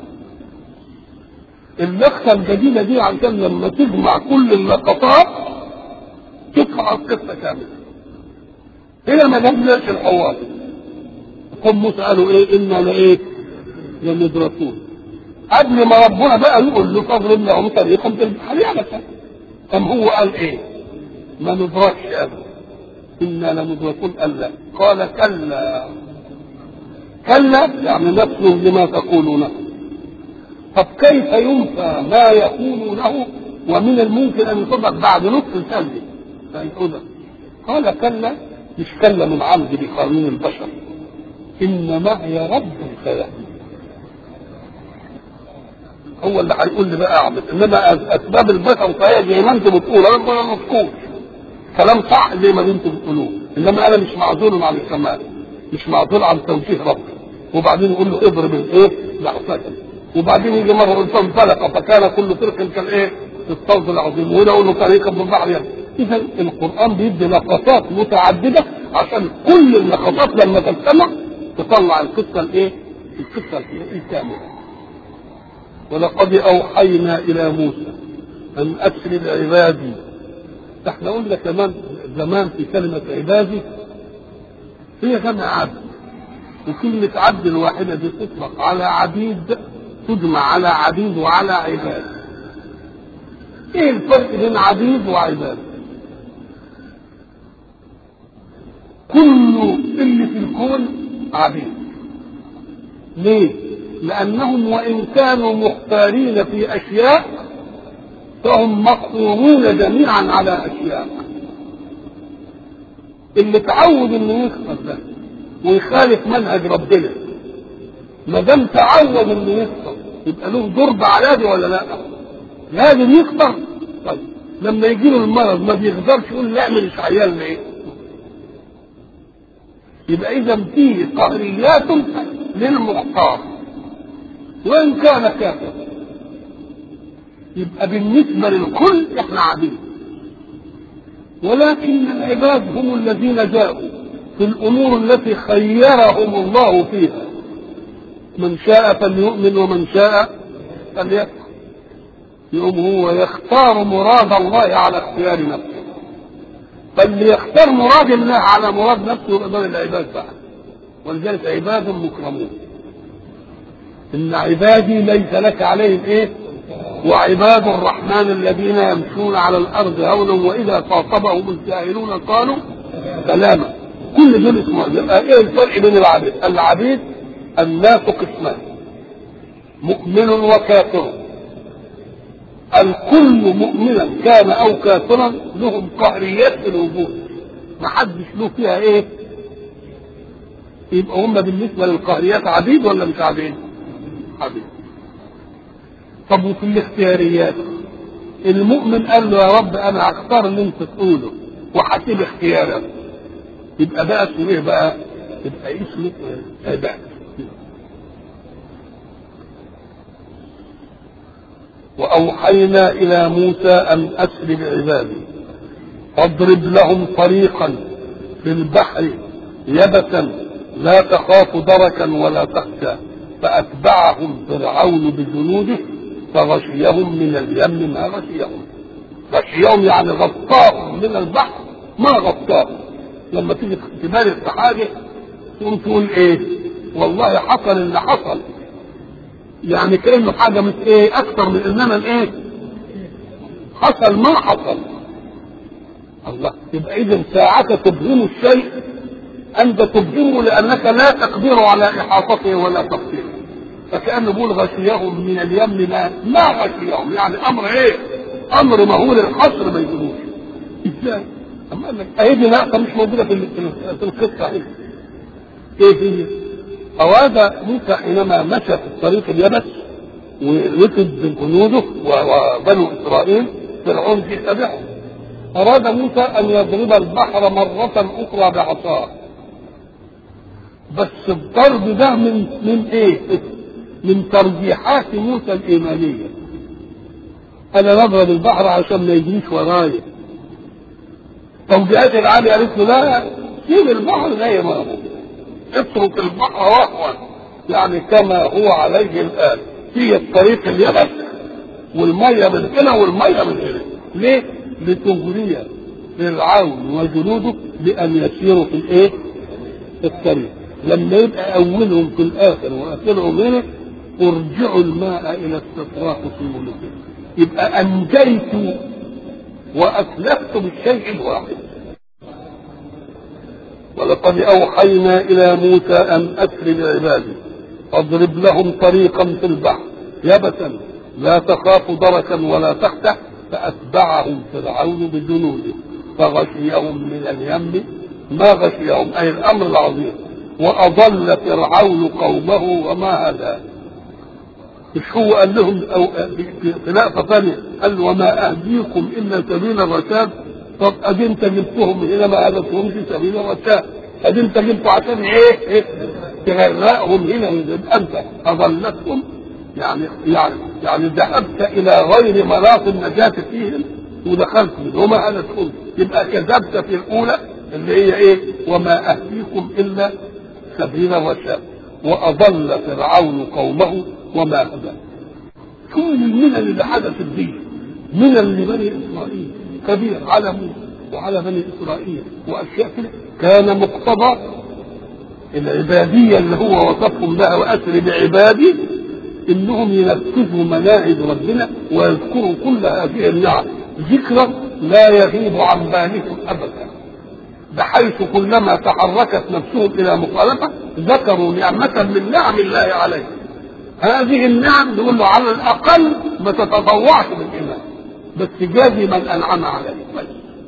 اللقطه الجديده دي عشان لما تجمع كل اللقطات تقرا القصه كامله هنا ما جبناش الحوار هم موسى قالوا ايه انا لايه لمدركون قبل ما ربنا بقى يقول له فاضرب لهم طريقا في البحر يابسا أم هو قال ايه ما ندركش ابدا انا لمدركون قال لا قال كلا كلا يعني نسلم لما تقولونه طب كيف ينفى ما يقولونه ومن الممكن ان يصدق بعد نصف ثانيه فيقول قال كلا مش كلا من عمد بقانون البشر ان معي رب سيهدي هو اللي هيقول لي بقى اعمل انما اسباب البشر فهي زي ما انتم بتقولوا انا ما مسكوت كلام صح زي ما انتم بتقولوه انما انا مش معذور عن الكمال مش معذور عن توجيه ربي وبعدين يقول له اضرب الايه بعصاك وبعدين يجي مره يقول فانطلق فكان كل فرق كالايه الصوت العظيم وهنا يقول له طريقا بالبحر يعني اذا القران بيدي لقطات متعدده عشان كل اللقطات لما تجتمع تطلع القصه الايه؟ القصه الكامله ولقد اوحينا الى موسى ان اسر بعبادي احنا قلنا كمان زمان في كلمه عبادي هي جمع عبد وكلمة عبد الواحدة دي تطلق على عبيد تجمع على عبيد وعلى عباد ايه الفرق بين عبيد وعباد كل اللي في الكون عبيد ليه لانهم وان كانوا مختارين في اشياء فهم مقصورون جميعا على اشياء اللي تعود انه يخطر ده ويخالف منهج ربنا ما دام تعود انه يخطر يبقى له ضرب على دي ولا لا؟ لازم يخطر طيب لما يجي له المرض ما بيقدرش يقول لا اعمل مش عيال ليه؟ يبقى اذا فيه قهريات للمختار وان كان كافر يبقى بالنسبه للكل احنا عبيد ولكن العباد هم الذين جاءوا في الامور التي خيرهم الله فيها من شاء فليؤمن ومن شاء فليكفر يقوم هو يختار مراد الله على اختيار نفسه فاللي يختار مراد الله على مراد نفسه يقدر العباد بقى ولذلك عباد مكرمون ان عبادي ليس لك عليهم ايه وعباد الرحمن الذين يمشون على الارض هونا واذا خاطبهم الجاهلون قالوا سلاما كل دول اسمه يبقى ايه الفرق بين العبيد؟ العبيد الناس قسمان مؤمن وكافر الكل مؤمنا كان او كافرا لهم قهريات في الوجود ما حدش له فيها ايه يبقى هم بالنسبه للقهريات عبيد ولا مش عبيد؟ عبيد طب وفي الاختياريات المؤمن قال له يا رب انا هختار اللي انت تقوله وهسيب اختيارك يبقى بقى اسمه ايه بقى؟ يبقى اسمه عباد وأوحينا إلى موسى أن أسر بعبادي فاضرب لهم طريقا في البحر يبسا لا تخاف دركا ولا تخشى فأتبعهم فرعون بجنوده فغشيهم من اليم ما غشيهم غشيهم يعني غطاهم من البحر ما غطاهم لما تيجي تمارس في حاجه تقوم تقول ايه والله حصل اللي حصل يعني كانه حاجه مش ايه اكثر من انما الايه حصل ما حصل الله يبقى اذا ساعة تبهم الشيء انت تبهمه لانك لا تقدر على احاطته ولا تفصيله فكانه بيقول غشيهم من اليم ما ما غشيهم يعني امر ايه امر مهول الحصر ما يجيبوش ازاي؟ اما قال لك اهي دي نقطه مش موجوده في في القصه هنا ايه هي؟ اراد موسى حينما مشى في الطريق اليبس وركب جنوده وبنو اسرائيل فرعون في تبعهم اراد موسى ان يضرب البحر مره اخرى بعصاه بس الضرب ده من من ايه؟ من ترجيحات موسى الايمانيه انا نضرب البحر عشان ما يجريش ورايا توجيهات العالية قالت له لا سيب البحر زي ما هو اترك البحر وهوا يعني كما هو عليه الان في الطريق اليبس والميه من هنا والميه من هنا ليه؟ لتغري فرعون وجنوده بان يسيروا في الايه؟ في الطريق لما يبقى اولهم في الاخر واخرهم هنا ارجعوا الماء الى استطراق في ملوكه يبقى انجيت وأسلفت بالشيء الواحد ولقد أوحينا إلى موسى أن أسر بعبادي فاضرب لهم طريقا في البحر يبسا لا تخاف دركا ولا تحته فأتبعهم فرعون بجنوده فغشيهم من اليم ما غشيهم أي الأمر العظيم وأضل فرعون قومه وما هدى مش هو قال لهم أو في لقطة ثانية قال وما أهديكم إلا سبيل الرشاد طب أدي أنت جبتهم هنا ما هدفهمش سبيل الرشاد أدي أنت جبته عشان إيه؟ إيه؟ تغرقهم هنا أنت أضلتهم يعني يعني يعني ذهبت إلى غير مناط النجاة فيهم ودخلت منهم وما هدفهم يبقى كذبت في الأولى اللي هي إيه؟ وما أهديكم إلا سبيل الرشاد وأضل فرعون قومه وما هدى كل المنن اللي حدثت دي منن لبني اسرائيل كبير على موسى وعلى بني اسرائيل واشياء كده كان مقتضى العباديه اللي هو وصفهم بها واسر بعبادي انهم ينفذوا مناهج ربنا ويذكروا كل هذه النعم ذكرا لا يغيب عن بالهم ابدا بحيث كلما تحركت نفسهم الى مخالفه ذكروا نعمه من نعم الله عليهم هذه النعم نقول له على الاقل ما تتطوعش بالايمان بس جازي من انعم عليه بس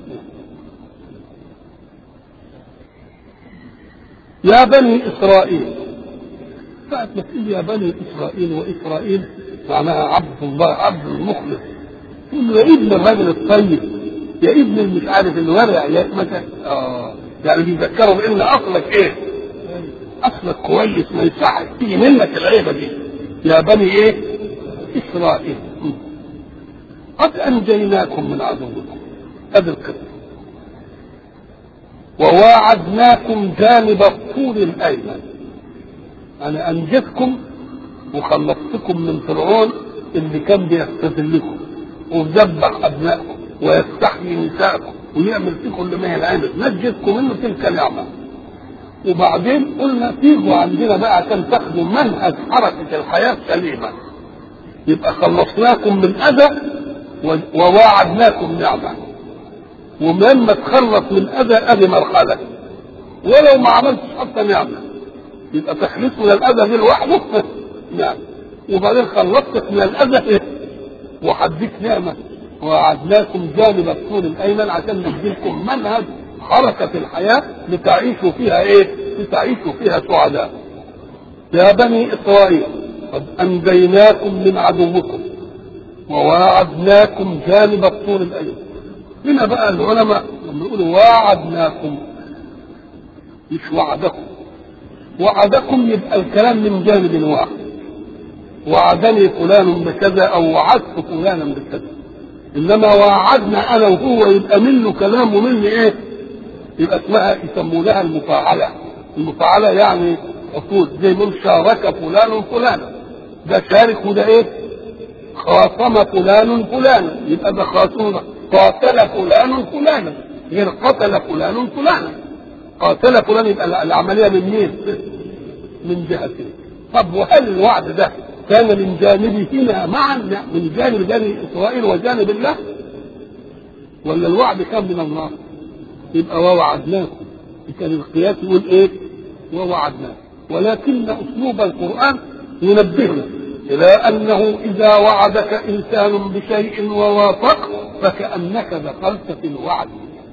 يا بني اسرائيل ساعة ما تقول يا بني اسرائيل واسرائيل معناها عبد الله عبد المخلص تقول له يا ابن الرجل الطيب يا ابن المش عارف الورع يا متى اه يعني بيذكروا بان اصلك ايه؟ اصلك كويس ما يصحش تيجي منك العيبه دي يا بني ايه اسرائيل قد انجيناكم من عدوكم هذا القصه وواعدناكم جانب الطول الايمن انا انجدكم وخلصتكم من فرعون اللي كان بيستذلكم ويذبح ابنائكم ويستحيي نساءكم ويعمل فيكم اللي ما يلعبه نجدكم منه تلك نعمه وبعدين قلنا تيجوا عندنا بقى عشان تاخدوا منهج حركة الحياة سليمة يبقى خلصناكم من أذى وواعدناكم نعمة ولما تخلص من أذى أذى مرحلة ولو ما عملتش حتى نعمة يبقى تخلص من الأذى دي لوحده نعم وبعدين خلصتك من الأذى وحديك نعمة ووعدناكم جانب الطول الأيمن عشان نديلكم منهج حركة الحياة لتعيشوا فيها ايه؟ لتعيشوا فيها سعداء. يا بني إسرائيل قد أنجيناكم من عدوكم وواعدناكم جانب الطور الأيمن. هنا بقى العلماء لما يقولوا واعدناكم مش وعدكم. وعدكم يبقى الكلام من جانب واحد. وعدني فلان بكذا أو وعدت فلانا بكذا. إنما وعدنا أنا وهو يبقى منه كلام ومني إيه؟ يبقى اسمها يسمونها المفاعلة المفاعلة يعني عقود زي ما شارك فلان فلانا ده شارك وده ايه خاصم فلان فلانا يبقى ده خاصمة قاتل فلان فلانا غير قتل فلان فلانا قاتل فلان يبقى العملية من مين؟ من جهته طب وهل الوعد ده كان من جانبهما معا من جانب بني اسرائيل وجانب الله ولا الوعد كان من الله؟ يبقى ووعدناكم كان القياس يقول ايه ووعدناكم ولكن اسلوب القران ينبهنا إلى أنه إذا وعدك إنسان بشيء ووافق فكأنك دخلت في الوعد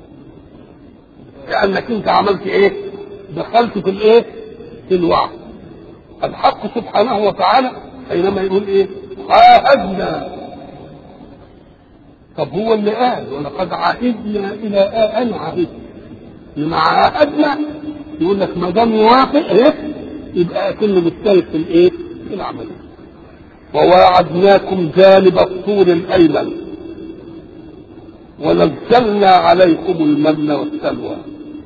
كأنك أنت عملت إيه؟ دخلت في الإيه؟ في الوعد الحق سبحانه وتعالى حينما يقول إيه؟ عاهدنا طب هو اللي قال ولقد عهدنا إلى أن عهدنا لما عاهدنا يقول لك ما دام يوافق إيه؟ يبقى كله مشترك في الإيه؟ في العملية وواعدناكم جانب الطور الايمن ونزلنا عليكم المن والسلوى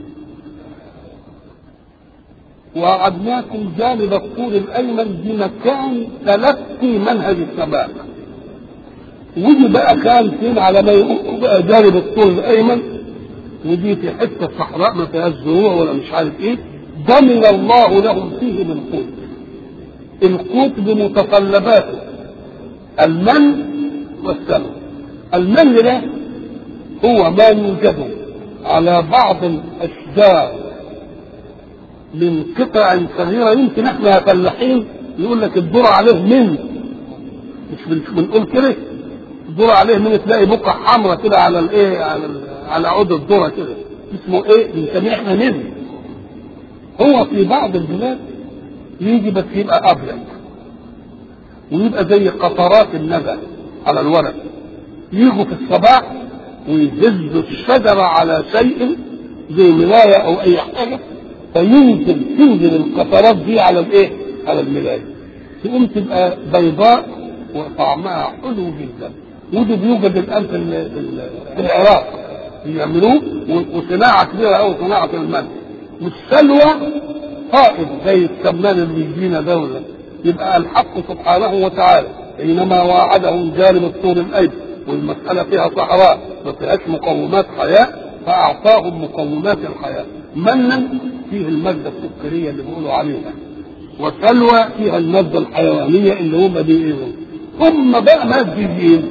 ووعدناكم جانب الطور الايمن بمكان تلقي منهج السماء ودي بقى كان فين على ما يقول بقى جانب الطور الايمن ودي في حته صحراء ما فيهاش زروع ولا مش عارف ايه ضمن الله لهم فيه من قوت القوت بمتطلباته المن والسلوى المن ده هو ما يوجد على بعض الاشجار من قطع صغيره يمكن احنا فلاحين يقول لك الذره عليه من مش بنقول كده الذره عليه من تلاقي بقع حمراء كده على الايه على على عود الذره كده اسمه ايه بنسميه احنا من هو في بعض البلاد يجي بس يبقى ابيض ويبقى زي قطرات الندى على الورق يجوا في الصباح ويهزوا الشجرة على شيء زي ملاية أو أي حاجة فينزل تنزل القطرات دي على الإيه؟ على الملاية تقوم تبقى بيضاء وطعمها حلو جدا وده بيوجد الآن في, في العراق بيعملوه وصناعة كبيرة أو صناعة المن والسلوى قائد زي السمان اللي يجينا دولة يبقى الحق سبحانه وتعالى حينما وعدهم جانب الطور الايمن والمسألة فيها صحراء ما فيهاش مقومات حياة فأعطاهم مقومات الحياة منا فيه المادة السكرية اللي بيقولوا عليها وسلوى فيها المادة الحيوانية اللي هم بيقولوا ثم بقى ماديين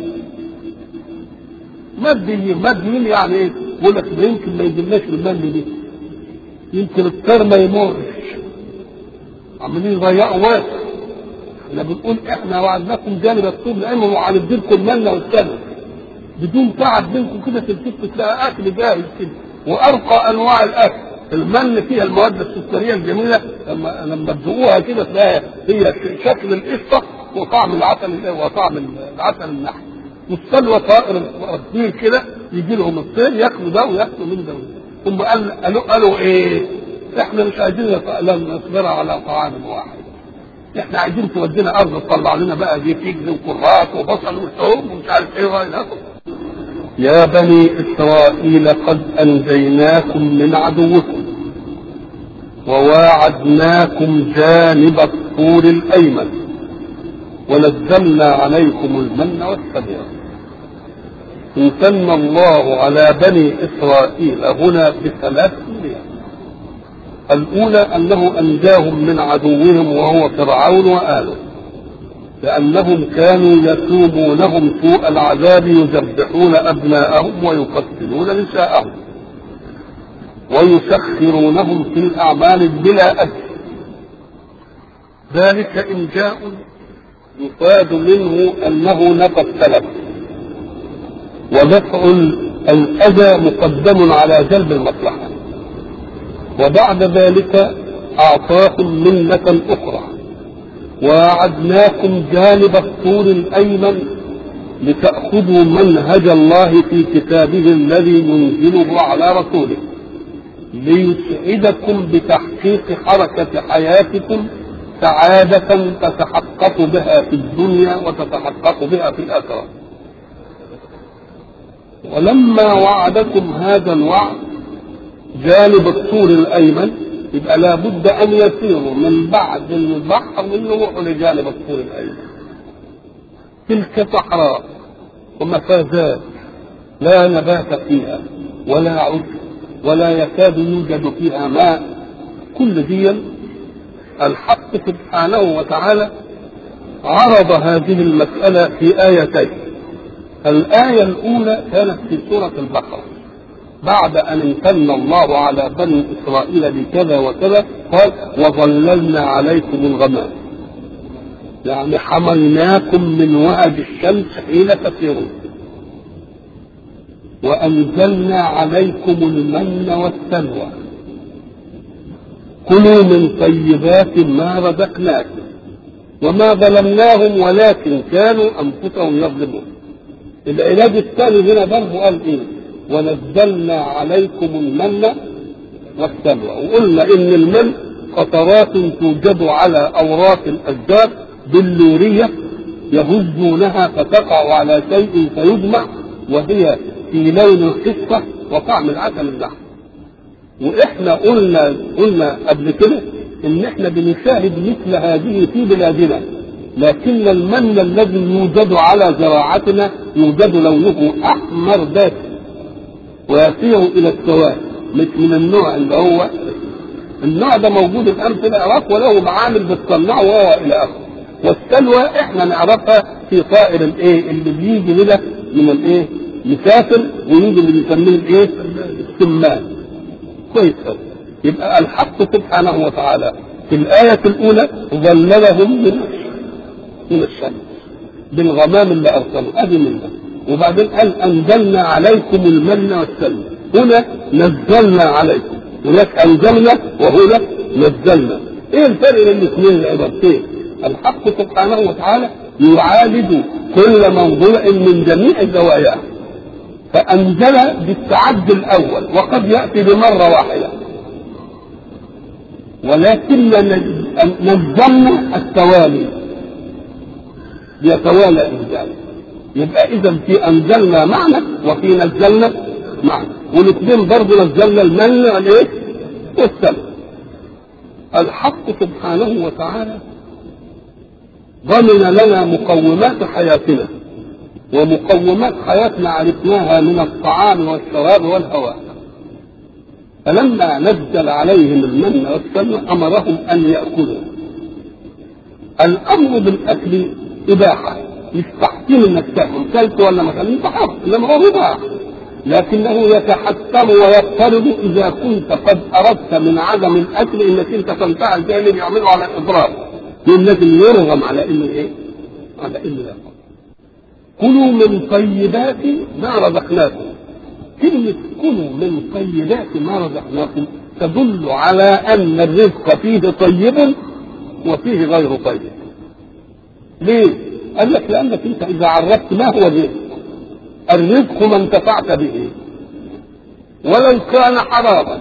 ماديين ماديين يعني ايه؟ يقول لك ده يمكن ما يجيلناش المن دي يمكن الطير ما يمرش عمالين يضيعوا وقت احنا بنقول احنا وعدناكم جانب الطول الايمن وهنديلكم المن والسلوى بدون تعب منكم كده تلتفت تلاقي اكل جاهز كده وارقى انواع الاكل المن فيها المواد السكريه الجميله لما لما تذوقوها كده تلاقيها هي شكل القشطه وطعم العسل وطعم العسل النحل والسلوى طائر الطير كده يجي لهم الطير ياكلوا ده وياكلوا من ده ثم قال قالوا, قالوا ايه؟ احنا مش عايزين نصبر على طعام واحد احنا عايزين تودينا ارض تطلع لنا بقى دي فجل وكرات وبصل وثوم ومش عارف ايه وغيره يا بني اسرائيل قد انجيناكم من عدوكم وواعدناكم جانب الطور الايمن ونزلنا عليكم المن والسلوى امتن الله على بني اسرائيل هنا بثلاث مليار الاولى انه انجاهم من عدوهم وهو فرعون واله لانهم كانوا يسومونهم سوء العذاب يذبحون ابناءهم ويقتلون نساءهم ويسخرونهم في الاعمال بلا اجر ذلك انجاء يفاد منه انه نفى السلف ودفع الاذى مقدم على جلب المصلحه وبعد ذلك اعطاكم منه اخرى ووعدناكم جانب الطور الايمن لتاخذوا منهج الله في كتابه الذي ينزله على رسوله ليسعدكم بتحقيق حركه حياتكم سعاده تتحقق بها في الدنيا وتتحقق بها في الاخره ولما وعدكم هذا الوعد جانب الطور الايمن يبقى لابد ان يسيروا من بعد البحر يروحوا لجانب الطور الايمن تلك صحراء ومفازات لا نبات فيها ولا عشب ولا يكاد يوجد فيها ماء كل دي الحق سبحانه وتعالى عرض هذه المسألة في آيتين الآية الأولى كانت في سورة البقرة بعد أن امتن الله على بني إسرائيل بكذا وكذا قال وظللنا عليكم الغمام يعني حميناكم من وعد الشمس حين تسيرون وأنزلنا عليكم المن والسلوى كلوا من طيبات ما رزقناكم وما ظلمناهم ولكن كانوا أنفسهم يظلمون العلاج الثاني هنا برضه قال إيه ونزلنا عليكم المن والسلوى وقلنا إن المن قطرات توجد على أوراق الأشجار بلورية يهزونها فتقع على شيء فيجمع وهي في لون القصة وطعم العسل اللحم واحنا قلنا قلنا قبل كده ان احنا بنشاهد مثل هذه في بلادنا لكن المن الذي يوجد على زراعتنا يوجد لونه احمر دافئ ويسير الى السواد مش من النوع اللي هو النوع ده موجود الان في العراق وله معامل بتصنعه وهو الى اخره والسلوى احنا نعرفها في طائر الايه اللي بيجي لنا من الايه مسافر ويجي اللي بنسميه الايه السمان كويس قوي يبقى الحق سبحانه وتعالى في الآية الأولى ظللهم من من الشمس بالغمام اللي أرسله أدي منها وبعدين قال أنزلنا عليكم المن والسلوى هنا نزلنا عليكم هناك أنزلنا وهنا نزلنا إيه الفرق بين الاثنين العبارتين؟ الحق سبحانه وتعالى يعالج كل موضوع من جميع زواياه فأنزل بالتعدي الأول وقد يأتي بمرة واحدة ولكن نظمنا التوالي يتوالى إنزال يبقى إذا في أنزلنا معنى وفي نزلنا معنى والاثنين برضه نزلنا المن والإيه؟ والسلم الحق سبحانه وتعالى ضمن لنا مقومات حياتنا ومقومات حياتنا عرفناها من الطعام والشراب والهواء فلما نزل عليهم المن والسلوى امرهم ان ياكلوا الامر بالاكل اباحه مش تحكيم انك تاكل كلت ولا ما كلت حق انما هو اباحه لكنه يتحكم ويضطرب اذا كنت قد اردت من عدم الاكل انك انت تنفعل زي اللي بيعملوا على الاضراب لازم يرغم على انه ايه؟ على انه ياكل كلوا من طيبات ما رزقناكم كلمة كلوا من طيبات ما رزقناكم تدل على أن الرزق فيه طيب وفيه غير طيب ليه؟ قال لك لأنك أنت إذا عرفت ما هو الرزق الرزق ما انتفعت به ولو كان حراما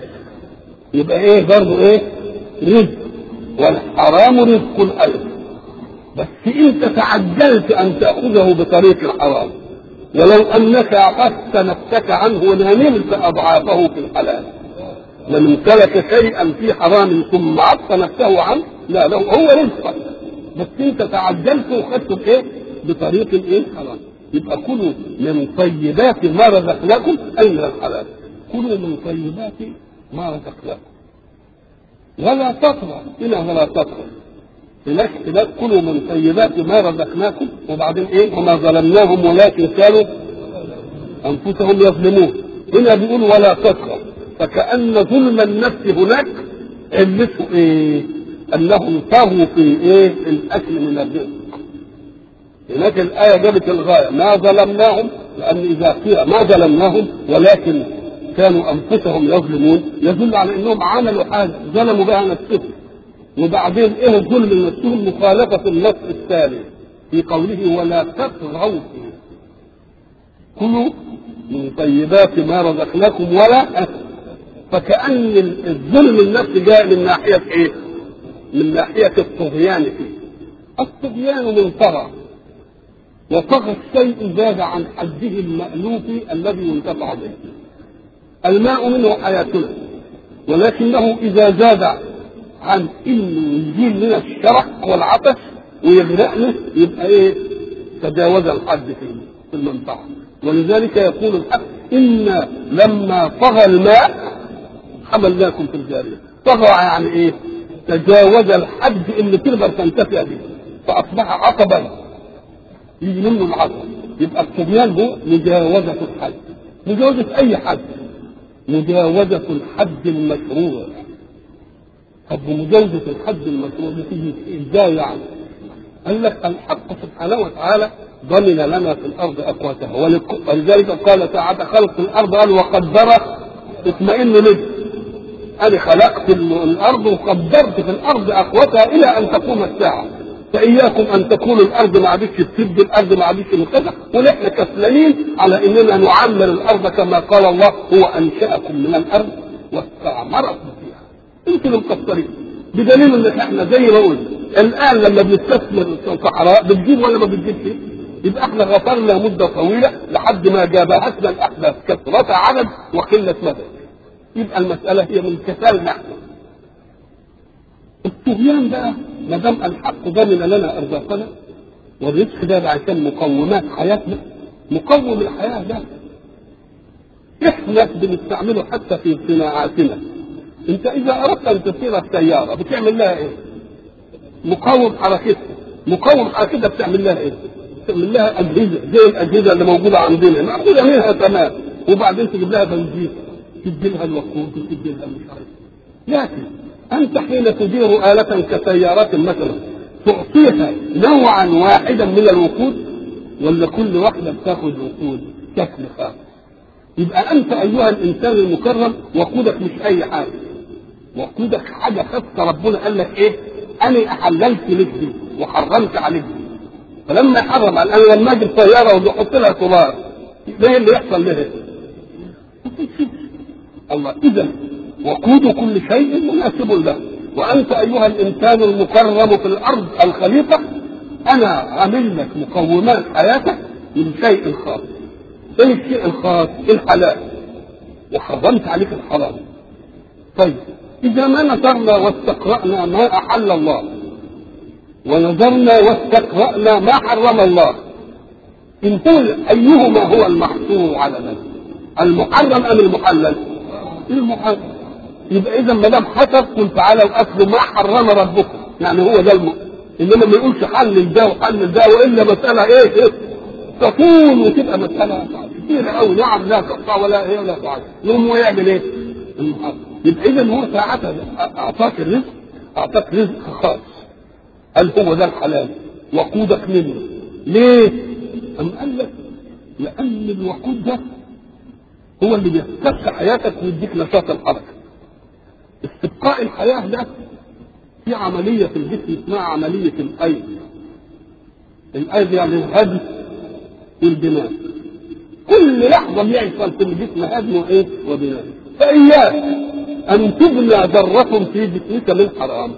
يبقى ايه برضه ايه رزق والحرام رزق ايضا بس انت تعجلت ان تاخذه بطريق الحرام ولو انك عقدت نفسك عنه ونملت اضعافه في الحلال من امتلك شيئا في حرام ثم عطف نفسه عنه لا له هو رزقك بس انت تعجلت وخدته بايه؟ بطريق الايه؟ حرام يبقى كلوا من طيبات ما رزقناكم اي من الحلال كلوا من طيبات ما رزقناكم ولا تطغى هنا ولا تطغى هناك هناك كلوا من طيبات ما رزقناكم وبعدين ايه وما ظلمناهم ولكن كانوا انفسهم يظلمون هنا بيقول ولا تطغى فكأن ظلم النفس هناك علته ايه؟ انهم طغوا في ايه؟ الاكل من الرزق هناك الآية جابت الغاية ما ظلمناهم لأن إذا قيل ما ظلمناهم ولكن كانوا أنفسهم يظلمون يدل على أنهم عملوا حاجة ظلموا بها نفسهم وبعدين إيه الظلم نفسهم مخالفة النص الثاني في قوله ولا تطغوا فيه كلوا من طيبات ما رزقناكم ولا فكأن الظلم النفسي جاء من ناحية إيه؟ من ناحية الطغيان فيه الطغيان من طغى وطغى الشيء زاد عن حده المألوف الذي ينتفع به الماء منه حياتنا ولكنه إذا زاد عن إنه يزيل لنا الشرح والعطش ويغرقنا يبقى إيه تجاوز الحد في المنفعة ولذلك يقول الحق إن لما طغى الماء حملناكم في الجارية طغى يعني إيه تجاوز الحد اللي تقدر تنتفع به فأصبح عقبا يجي منه العقل يبقى الطغيان هو مجاوزة الحد مجاوزة أي حد مجاوزة الحد المشروع طب مجاوزة الحد المشروع دي تيجي ازاي يعني؟ قال لك الحق سبحانه وتعالى ضمن لنا في الارض اقواتها ولذلك قال ساعة خلق الارض قال وقدر اطمئن لك انا خلقت الارض وقدرت في الارض اقواتها الى ان تقوم الساعه فاياكم ان تكونوا الارض ما عادتش تسد الارض ما عادتش كذا ونحن كسلانين على اننا نعمر الارض كما قال الله هو انشاكم من الارض واستعمركم فيها انتم المقصرين بدليل ان احنا زي ما قلنا الان لما بنستثمر في الصحراء بتجيب ولا ما بتجيبش يبقى احنا غفرنا مده طويله لحد ما جابهتنا الاحداث كثرة عدد وقله مدد يبقى المساله هي من كسالنا احنا الطغيان بقى ما دام الحق ضمن لنا ارزاقنا والرزق ده عشان مقومات حياتنا مقوم الحياه ده احنا بنستعمله حتى في صناعاتنا انت اذا اردت ان تسير السياره بتعمل لها ايه؟ مقاوم حركتها مقاوم حركتها بتعمل لها ايه؟ بتعمل لها اجهزه زي الاجهزه اللي موجوده عندنا مأخوذه منها تمام وبعدين تجيب لها بنزين تدي لها الوقود وتدي لها مش عارف لكن انت حين تدير آلة كسيارات مثلا تعطيها نوعا واحدا من الوقود ولا كل واحدة بتاخد وقود شكل خاص يبقى انت ايها الانسان المكرم وقودك مش اي حاجه وقودك حاجه خاصه ربنا قال لك ايه انا احللت لك دي وحرمت عليك دي فلما حرم على انا لما اجيب طياره واحط لها سولار ايه اللي يحصل لها؟ الله اذا وقود كل شيء مناسب له وانت ايها الانسان المكرم في الارض الخليفه انا عامل لك مقومات حياتك من شيء خاص ايه الشيء الخاص الحلال وحرمت عليك الحرام طيب اذا ما نظرنا واستقرانا ما احل الله ونظرنا واستقرانا ما حرم الله ان هو ايهما هو المحصور على من المحرم ام المحلل المحرم يبقى اذا ما دام حسب قل تعالوا اتلوا ما حرم ربكم يعني هو ده الم... انما ما يقولش حلل ده وحلل ده والا مساله ايه, إيه؟ تطول وتبقى مساله كبيره قوي نعم لا تقطع ولا هي ولا تعد يقوم هو يعمل ايه؟ المحرم يبقى اذا هو ساعتها اعطاك الرزق اعطاك رزق خاص قال هو ده الحلال وقودك منه ليه؟ أم قال لك لأن الوقود ده هو اللي بيستبقى حياتك ويديك نشاط الحركة استبقاء الحياة ده في عملية في الجسم اسمها عملية الأيض الأيض يعني الهدم والبناء كل لحظة بيحصل في الجسم هدم وإيه وبناء فإياك أن تبنى ذرة في جسمك من حرام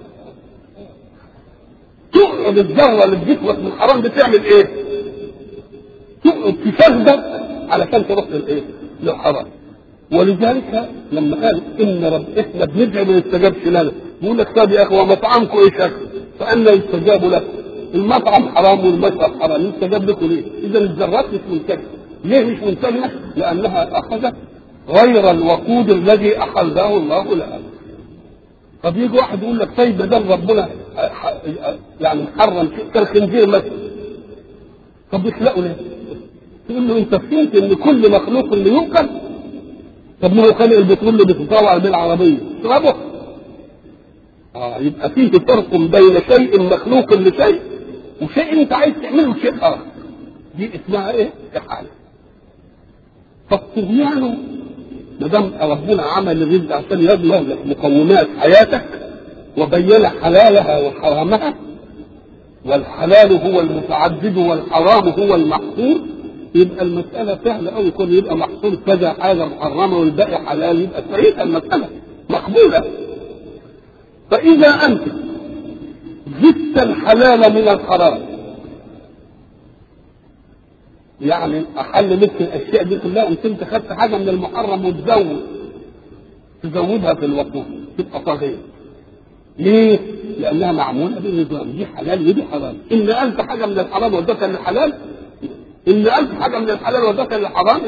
تقعد الذرة اللي في جسمك من حرام بتعمل إيه؟ تقعد تشغل علشان تروح للإيه؟ للحرام ولذلك لما قال ان رب احنا بندعي ما يستجابش لنا بيقول لك طب يا اخي ومطعمكم ايه شكل فانا يستجاب لكم المطعم حرام والمشرب حرام يستجاب لكم ليه؟ اذا الذرات مش منتجه ليه مش منتجه؟ لانها اخذت غير الوقود الذي احله الله لها طب يجي واحد يقول لك طيب ده ربنا يعني محرم شيء كالخنزير مثلا طب يخلقوا ليه؟ تقول له انت فهمت ان كل مخلوق اللي يؤكل طب ما هو خلق البترول اللي بتطلع بالعربيه اشربه اه يبقى فيه فرق بين شيء مخلوق لشيء وشيء انت عايز تعمله شيء اخر دي اسمها ايه؟ احاله فالطغيان ما دام ربنا عمل الرزق عشان يضمن لك مقومات حياتك وبين حلالها وحرامها والحلال هو المتعدد والحرام هو المحصور يبقى المسألة سهلة أوي يكون يبقى محصور كذا حاجة محرمة والباقي حلال يبقى سهيلة المسألة مقبولة فإذا أنت زدت الحلال من الحرام يعني أحل مثل الأشياء دي كلها أنت أنت خدت حاجة من المحرم وتزود تزودها في الوقوف تبقى طاغية ليه؟ لأنها معمولة بالنظام دي حلال ودي حرام إن أنت حاجة من الحرام ودتها للحلال إن ألف حاجة من الحلال ودخل الحرام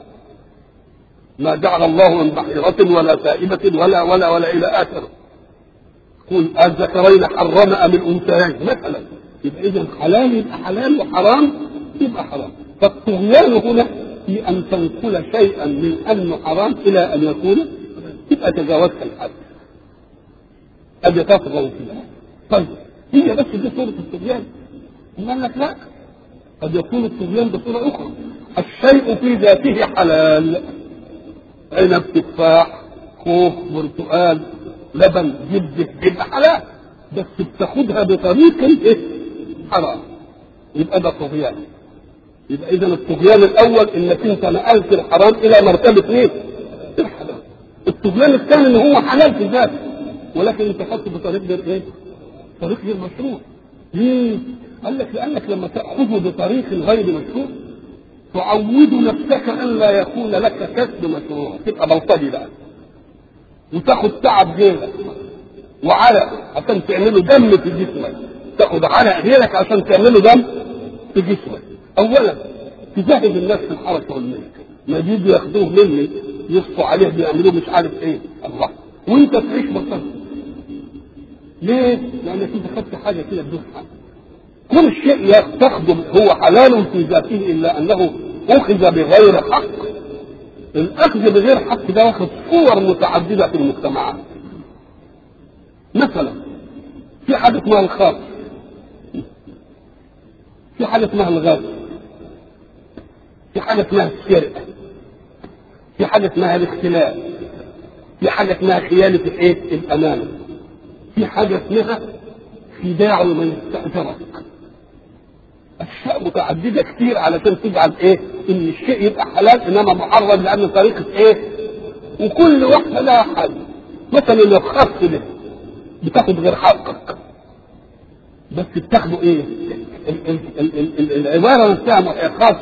ما جعل الله من بحيرة ولا سائبة ولا ولا ولا إلى آخره قل الذكرين حرم أم الأنثيين مثلا يبقى إذا حلال يبقى حلال وحرام يبقى حرام فالطغيان هنا في أن تنقل شيئا من أنه حرام إلى أن يكون تبقى تجاوزت الحد أبي تطغوا فيها طيب هي بس دي صورة الطغيان قال لك لا قد يكون الطغيان بصورة أخرى الشيء في ذاته حلال عنب تفاح خوخ برتقال لبن جبة يبقى حلال بس بتاخدها بطريق ايه؟ حرام يبقى ده طغيان يبقى اذا الطغيان الاول انك انت نقلت الحرام الى مرتبه ايه؟ الحلال الطغيان الثاني ان هو حلال في ذاته ولكن انت خدته بطريق غير ايه؟ طريق غير مشروع ليه؟ قال لك لانك لما تاخذه بطريق غير مشروع تعود نفسك ان لا يكون لك كسب مشروع تبقى بلطجي بقى وتاخد تعب غيرك وعرق عشان تعمله دم في جسمك تاخد عرق غيرك عشان تعمله دم في جسمك اولا تجهز الناس في الحركه والملك ما يجوا ياخدوه مني يصفوا عليه بيعملوه مش عارف ايه الله وانت تعيش بطل ليه؟ لانك انت خدت حاجه كده بدون حق كل شيء تاخده هو حلال في ذاته الا انه اخذ بغير حق الاخذ بغير حق ده واخد صور متعدده في المجتمعات مثلا في حاجه اسمها الخاص في حاجه اسمها الغاز في حاجه اسمها السرقه في حاجه اسمها الاختلاف في حاجه اسمها خيانه الايه الامانه في حاجه اسمها خداع من استاجرك اشياء متعدده كتير علشان تجعل ايه ان الشيء يبقى حلال انما محرم لان طريقه ايه وكل واحده لها حل مثلا لو خص ده بتاخد غير حقك بس بتاخده ايه ال- ال- ال- ال- ال- العباره نفسها خاص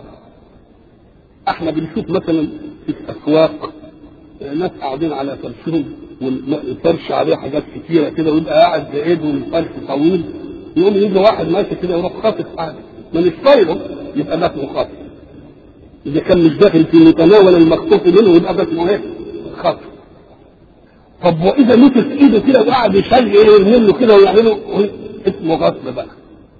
احنا بنشوف مثلا في الاسواق ناس قاعدين على فرشهم والفرش عليه حاجات كتيره كده ويبقى قاعد بعيد والفرش طويل يقوم يجي واحد ماشي كده يروح خاطف حاجه مانيش طايله يبقى ده اسمه خاطف اذا كان مش داخل في متناول المخطوف منه يبقى ده اسمه ايه؟ خاطف طب واذا مسك ايده كده وقعد يشجع يرمي له كده ويعمله اسمه غصب بقى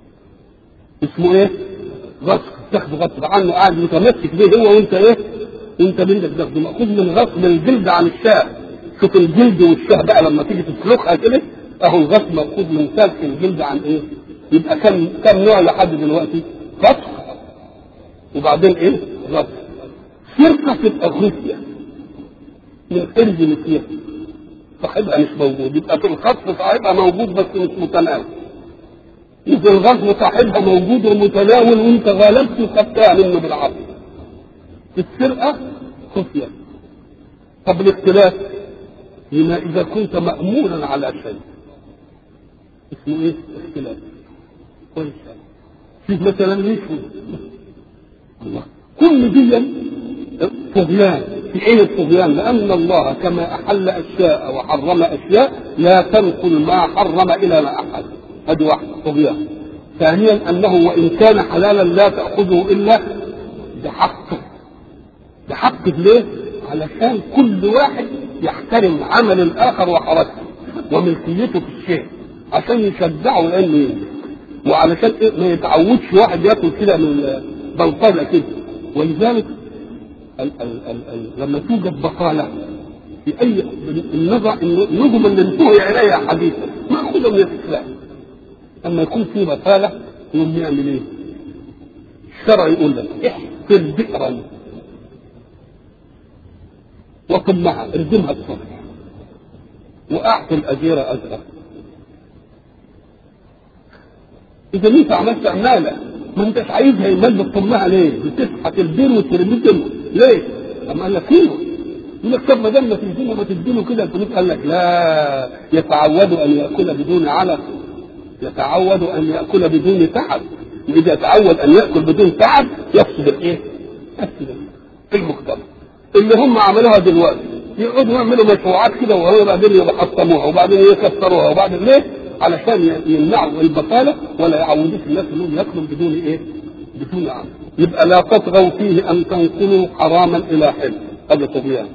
اسمه ايه؟ غصب تاخده غصب عنه قاعد متمسك بيه هو وانت ايه؟ وانت بنتك تاخده مأخوذ من غصب الجلد عن الشاه شوف الجلد والشاه بقى لما تيجي تسلخها كده اهو الغصب مأخوذ من سلك الجلد عن ايه؟ يبقى كم كم نوع لحد دلوقتي؟ غصب وبعدين ايه؟ غصب سرقة تبقى غثية من حرز مثير صاحبها مش موجود يبقى في الخطف صاحبها موجود بس مش متناول إذا الغصب صاحبها موجود ومتناول وانت غالبت وخدتها منه بالعقل السرقة خفية طب الاختلاف هنا إذا كنت مأمونا على شيء اسمه إيه؟ اختلاف كويس شوف مثلا يشوي الله كل دي طغيان في ايه الطغيان؟ لأن الله كما أحل أشياء وحرم أشياء لا تنقل ما حرم إلى ما أحل هذه واحدة طغيان ثانيا أنه وإن كان حلالا لا تأخذه إلا بحقه بحقه ليه؟ علشان كل واحد يحترم عمل الآخر وحركته وملكيته في الشيء عشان يشجعه لأنه ينجح وعلشان إيه؟ ما يتعودش واحد ياكل كده من بلطجة كده ولذلك ال ال ال ال لما توجد بطالة في أي النظر النظم اللي انتهي إليها حديثا مأخوذة من الإسلام لما يكون في بطالة يقوم يعمل إيه؟ الشرع يقول لك احفر بئرا وقمها ارجمها الصبح واعطي الاجير اجره اذا انت عملت عماله ما انتش عايزها يمال بتطمها ليه؟ بتسحق البير وترميه دمه ليه؟ اما قال لك كيلو يقول لك طب ما دام ما تدينه ما تدينه كده الفلوس قال لك لا يتعود ان ياكل بدون علف يتعود ان ياكل بدون تعب واذا تعود ان ياكل بدون تعب يفسد الايه؟ يفسد المجتمع اللي هم عملوها دلوقتي يقعدوا يعملوا مشروعات كده وبعدين يحطموها وبعدين يكسروها وبعدين ليه؟ علشان يمنعوا البطاله ولا يعودوش الناس انهم ياكلوا بدون ايه؟ بدون عمل يبقى لا تطغوا فيه ان تنقلوا حراما الى حل هذا طغيان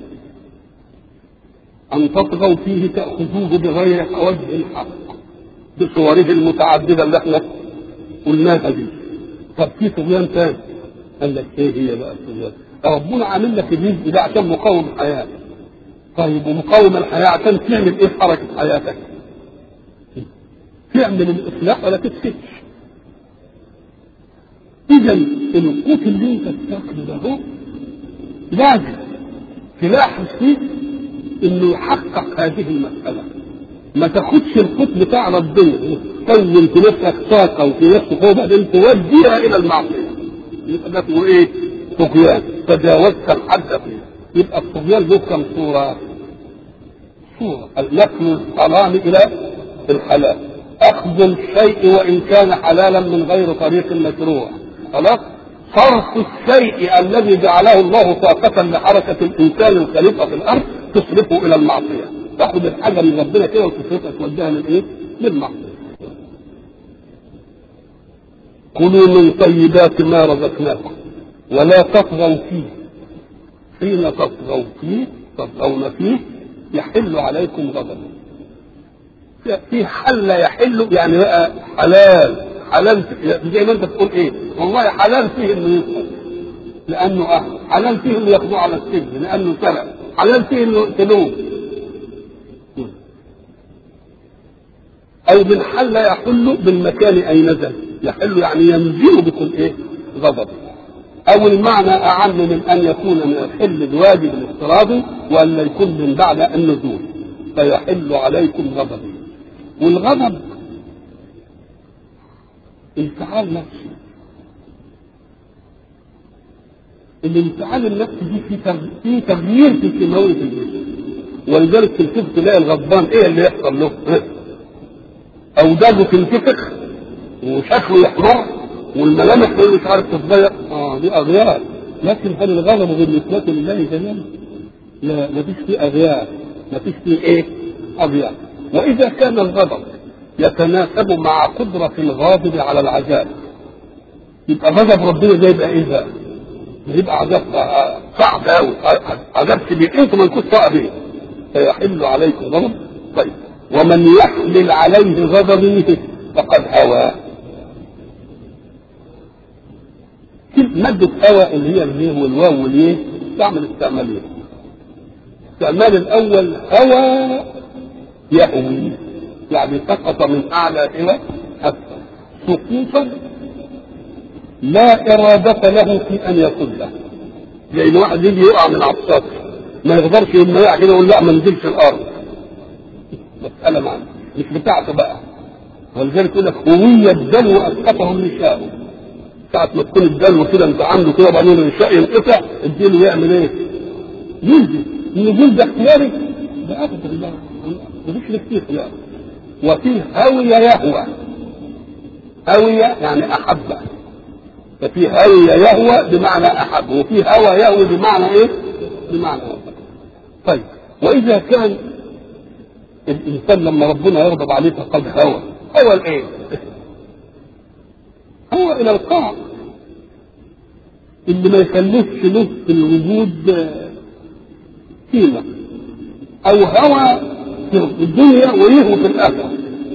ان تطغوا فيه تاخذوه بغير وجه الحق بصوره المتعدده اللي احنا قلناها دي طب في طغيان ثاني قال لك ايه هي بقى الطغيان؟ ربنا عامل لك الرزق ده عشان مقاوم الحياه طيب ومقاوم الحياه عشان تعمل ايه في حركه حياتك؟ تعمل الاصلاح ولا تفسدش اذا القوت اللي انت بتاكله ده هو لازم تلاحظ فيه انه يحقق هذه المساله ما تاخدش القوت بتاع ربنا وتكون في نفسك طاقه وفي نفسك قوه بعدين توديها الى المعصيه يبقى ده اسمه ايه؟ طغيان تجاوزت الحد فيه يبقى الطغيان له كم صوره؟ صوره النقل الحرام الى الحلال اخذ الشيء وان كان حلالا من غير طريق مشروع خلاص صرف الشيء الذي جعله الله طاقة لحركة الإنسان الخليفة في الأرض تصرفه إلى المعصية تاخد الحاجة من ربنا كده وتصرفها توديها للإيه؟ للمعصية كلوا من طيبات ما رزقناكم ولا تطغوا فيه حين تطغوا فيه تطغون فيه يحل عليكم غضب في حل يحل يعني بقى حلال حلال زي ما انت تقول ايه والله حلال فيه انه يسرق لانه اهل حلال فيه انه ياخذوه على السجن لانه سرق حلال فيه انه يقتلوه او من حل يحل بالمكان اي نزل يحل يعني ينزل بكل ايه غضب او المعنى اعم من ان يكون من الحل الواجب الافتراضي ولا يكون من بعد النزول فيحل عليكم غضبي والغضب انفعال نفسي الانفعال النفسي دي في في تغيير في كيماوية الجسم ولذلك تلتفت تلاقي الغضبان ايه اللي يحصل له؟ اوداجه تنتفخ وشكله يحمر والملامح مش عارف تتغير اه دي اغيار لكن هل الغضب بالنسبة لله جميل؟ لا مفيش فيه اغيار مفيش فيه ايه؟ اغيار واذا كان الغضب يتناسب مع قدرة الغاضب على العذاب يبقى غضب ربنا ده يبقى ايه بقى؟ يبقى عذاب صعب قوي عذاب كبير انتم ما كنتوا صعبين فيحل عليكم غضب طيب ومن يحلل عليه غضبه فقد هوى مادة هوى اللي هي الهي والواو واليه تعمل استعمالين الاستعمال الأول هوى يهوي يعني سقط من أعلى إلى أسفل سقوطا لا إرادة له في أن يصده لأن واحد يجي يقع من على السطح ما يقدرش لما يقع كده يقول لا ما نزلش الأرض مسألة معنا مش بتاعته بقى ولذلك يقول لك هوية الدلو أسقطه النشاء ساعة ما تكون الدلو كده أنت عنده كده وبعدين النشاء ينقطع الدلو يعمل إيه؟ ينزل النزول ده اختياري ده أبدا الله مفيش لك فيه اختيار وفيه هوية يهوى هوية يعني أحب ففي هوية يهوى بمعنى أحب وفي هوى يهوى بمعنى إيه؟ بمعنى أحب طيب وإذا كان الإنسان لما ربنا يغضب عليه فقد هوى هوى الإيه؟ هوى إلى القاع اللي ما يخليش له في الوجود قيمة أو هوى في الدنيا ويهوى في الآخرة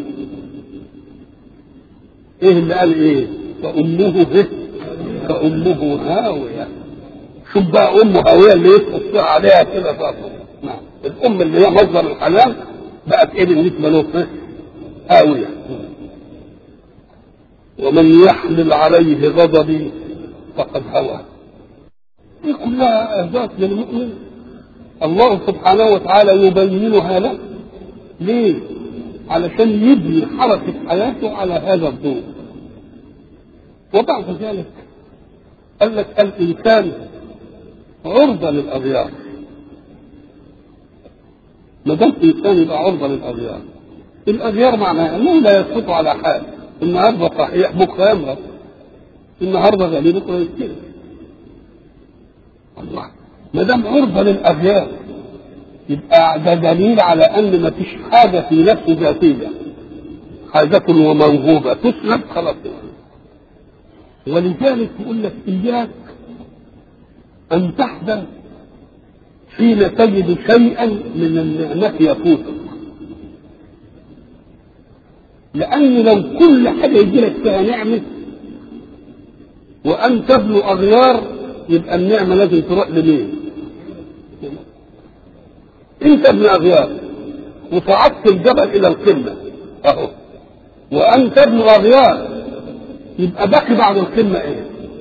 إيه اللي قال إيه؟ فأمه به فأمه هاوية شوف بقى أمه هاوية اللي يسقط عليها كده فاطمة نعم الأم اللي هي مصدر الحلال بقت إيه بالنسبة له؟ هاوية ومن يحمل عليه غضبي فقد هوى دي كلها اهداف للمؤمن الله سبحانه وتعالى يبينها له ليه؟ علشان يبني حركة حياته على هذا الضوء وبعد ذلك قال لك الإنسان عرضة للأغيار ما دام إنسان يبقى عرضة للأغيار الأغيار معناها أنه لا يسقط على حال النهارده صحيح بكره يمرض النهارده غني بكره يستلم الله ما دام عرضه للاغيار يبقى ده دليل على ان ما فيش حاجه في نفس ذاتيه حاجة وموهوبة تسلب خلاص ولذلك يقول لك إياك أن تحزن حين تجد شيئا من النعمة يفوتك لأن لو كل حاجة يجي لك فيها نعمة وأن تبلو أغيار يبقى النعمة لازم تروح لمين؟ أنت ابن أغيار وصعدت الجبل إلى القمة أهو وأنت ابن أغيار يبقى باقي بعد القمة إيه؟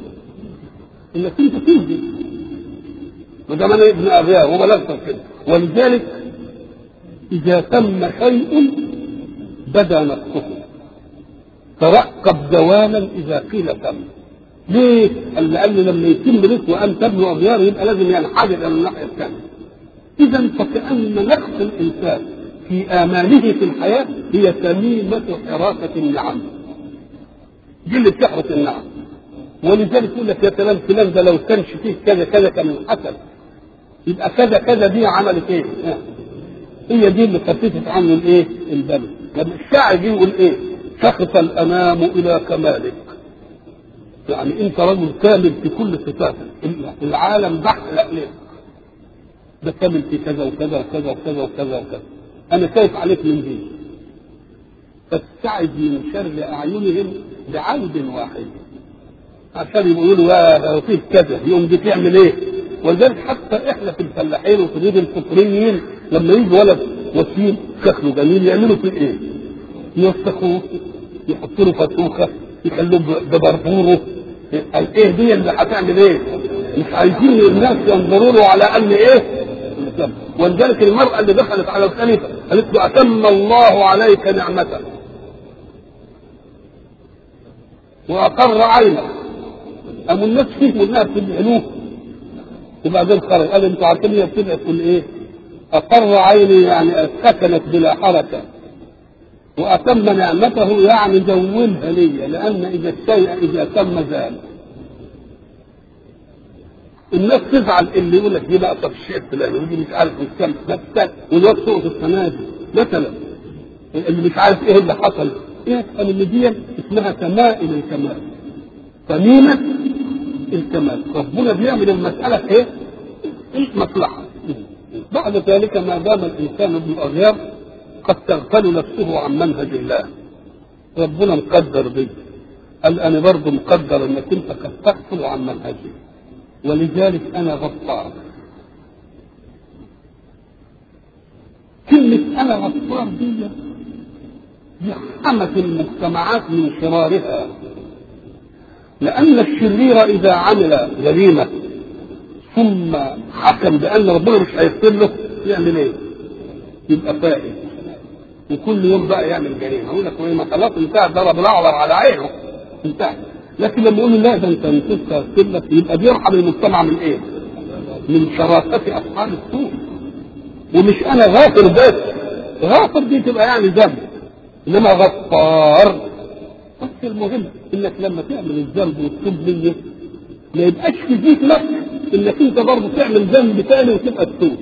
انك انت تنزل ما دام انا ابن ابياه وبلغت كده ولذلك اذا تم شيء بدا نقصه ترقب زوالا اذا قيل تم ليه؟ قال لان لما يتم لك وانت ابن ابيار يبقى لازم ينحدر الى الناحيه الثانيه اذا فكان نقص الانسان في اماله في الحياه هي تميمه حراسه النعم دي اللي بتحرس النعم ولذلك يقول لك يا سلام فلان ده لو كانش فيه كذا كذا كان انحسن يبقى كذا كذا دي عملت ايه؟ هي دي اللي خففت عنه الايه؟ البلد لما الشاعر يجي يقول ايه؟ سقط الانام الى كمالك يعني انت رجل كامل في كل صفاتك العالم بحث لك ده كامل في كذا وكذا وكذا وكذا وكذا وكذا انا خايف عليك من دي فاستعد من شر اعينهم بعود واحد عشان يقولوا يا فيه كذا يقوم دي تعمل ايه؟ ولذلك حتى احنا في الفلاحين وفي غير الفطريين لما يجي ولد وسيم شكله جميل يعملوا فيه ايه؟ يوسخوه يحطوا له فتوخه يخلوه ببربوره قال ايه دي اللي هتعمل ايه؟ مش عايزين الناس ينظروا له على ان ايه؟ ولذلك المرأة اللي دخلت على الخليفة قالت له أتم الله عليك نعمته وأقر عينك قاموا الناس فهموا انها بتدعي وبعدين خرج قال انتوا عارفين هي بتدعي تقول ايه؟ أقر عيني يعني سكنت بلا حركة وأتم نعمته يعني زولها لي لأن إذا الشيء إذا تم زال الناس تزعل اللي يقول لك دي بقى طب الشيء الفلاني ودي مش عارف الشمس مثلا والواد سقط السنه دي مثلا اللي مش عارف ايه اللي حصل ايه قال ان دي اسمها تمائم الكمال تميمة الكمال ربنا بيعمل المسألة ايه؟ مصلحة بعد ذلك ما دام الإنسان ابن الأغيار قد تغفل نفسه عن منهج الله ربنا مقدر دي قال أنا برضه مقدر إنك أنت قد تغفل عن منهجي ولذلك انا غفار كلمة أنا غفار دي يحمت المجتمعات من شرارها لأن الشرير إذا عمل جريمة ثم حكم بأن ربنا مش هيغفر له يعمل إيه؟ يبقى فائز وكل يوم بقى يعمل جريمة يقول لك ما خلاص انتهى ضرب الأعور على عينه انتهى لكن لما يقول لا ده انت نسيت كلمة يبقى بيرحم المجتمع من ايه؟ من شراسة اصحاب السوء ومش انا غافر بس غافر دي تبقى يعني ذنب انما غفار بس المهم انك لما تعمل الذنب وتتوب منه ما يبقاش في ذيك نفسك انك انت برضه تعمل ذنب تاني وتبقى تتوب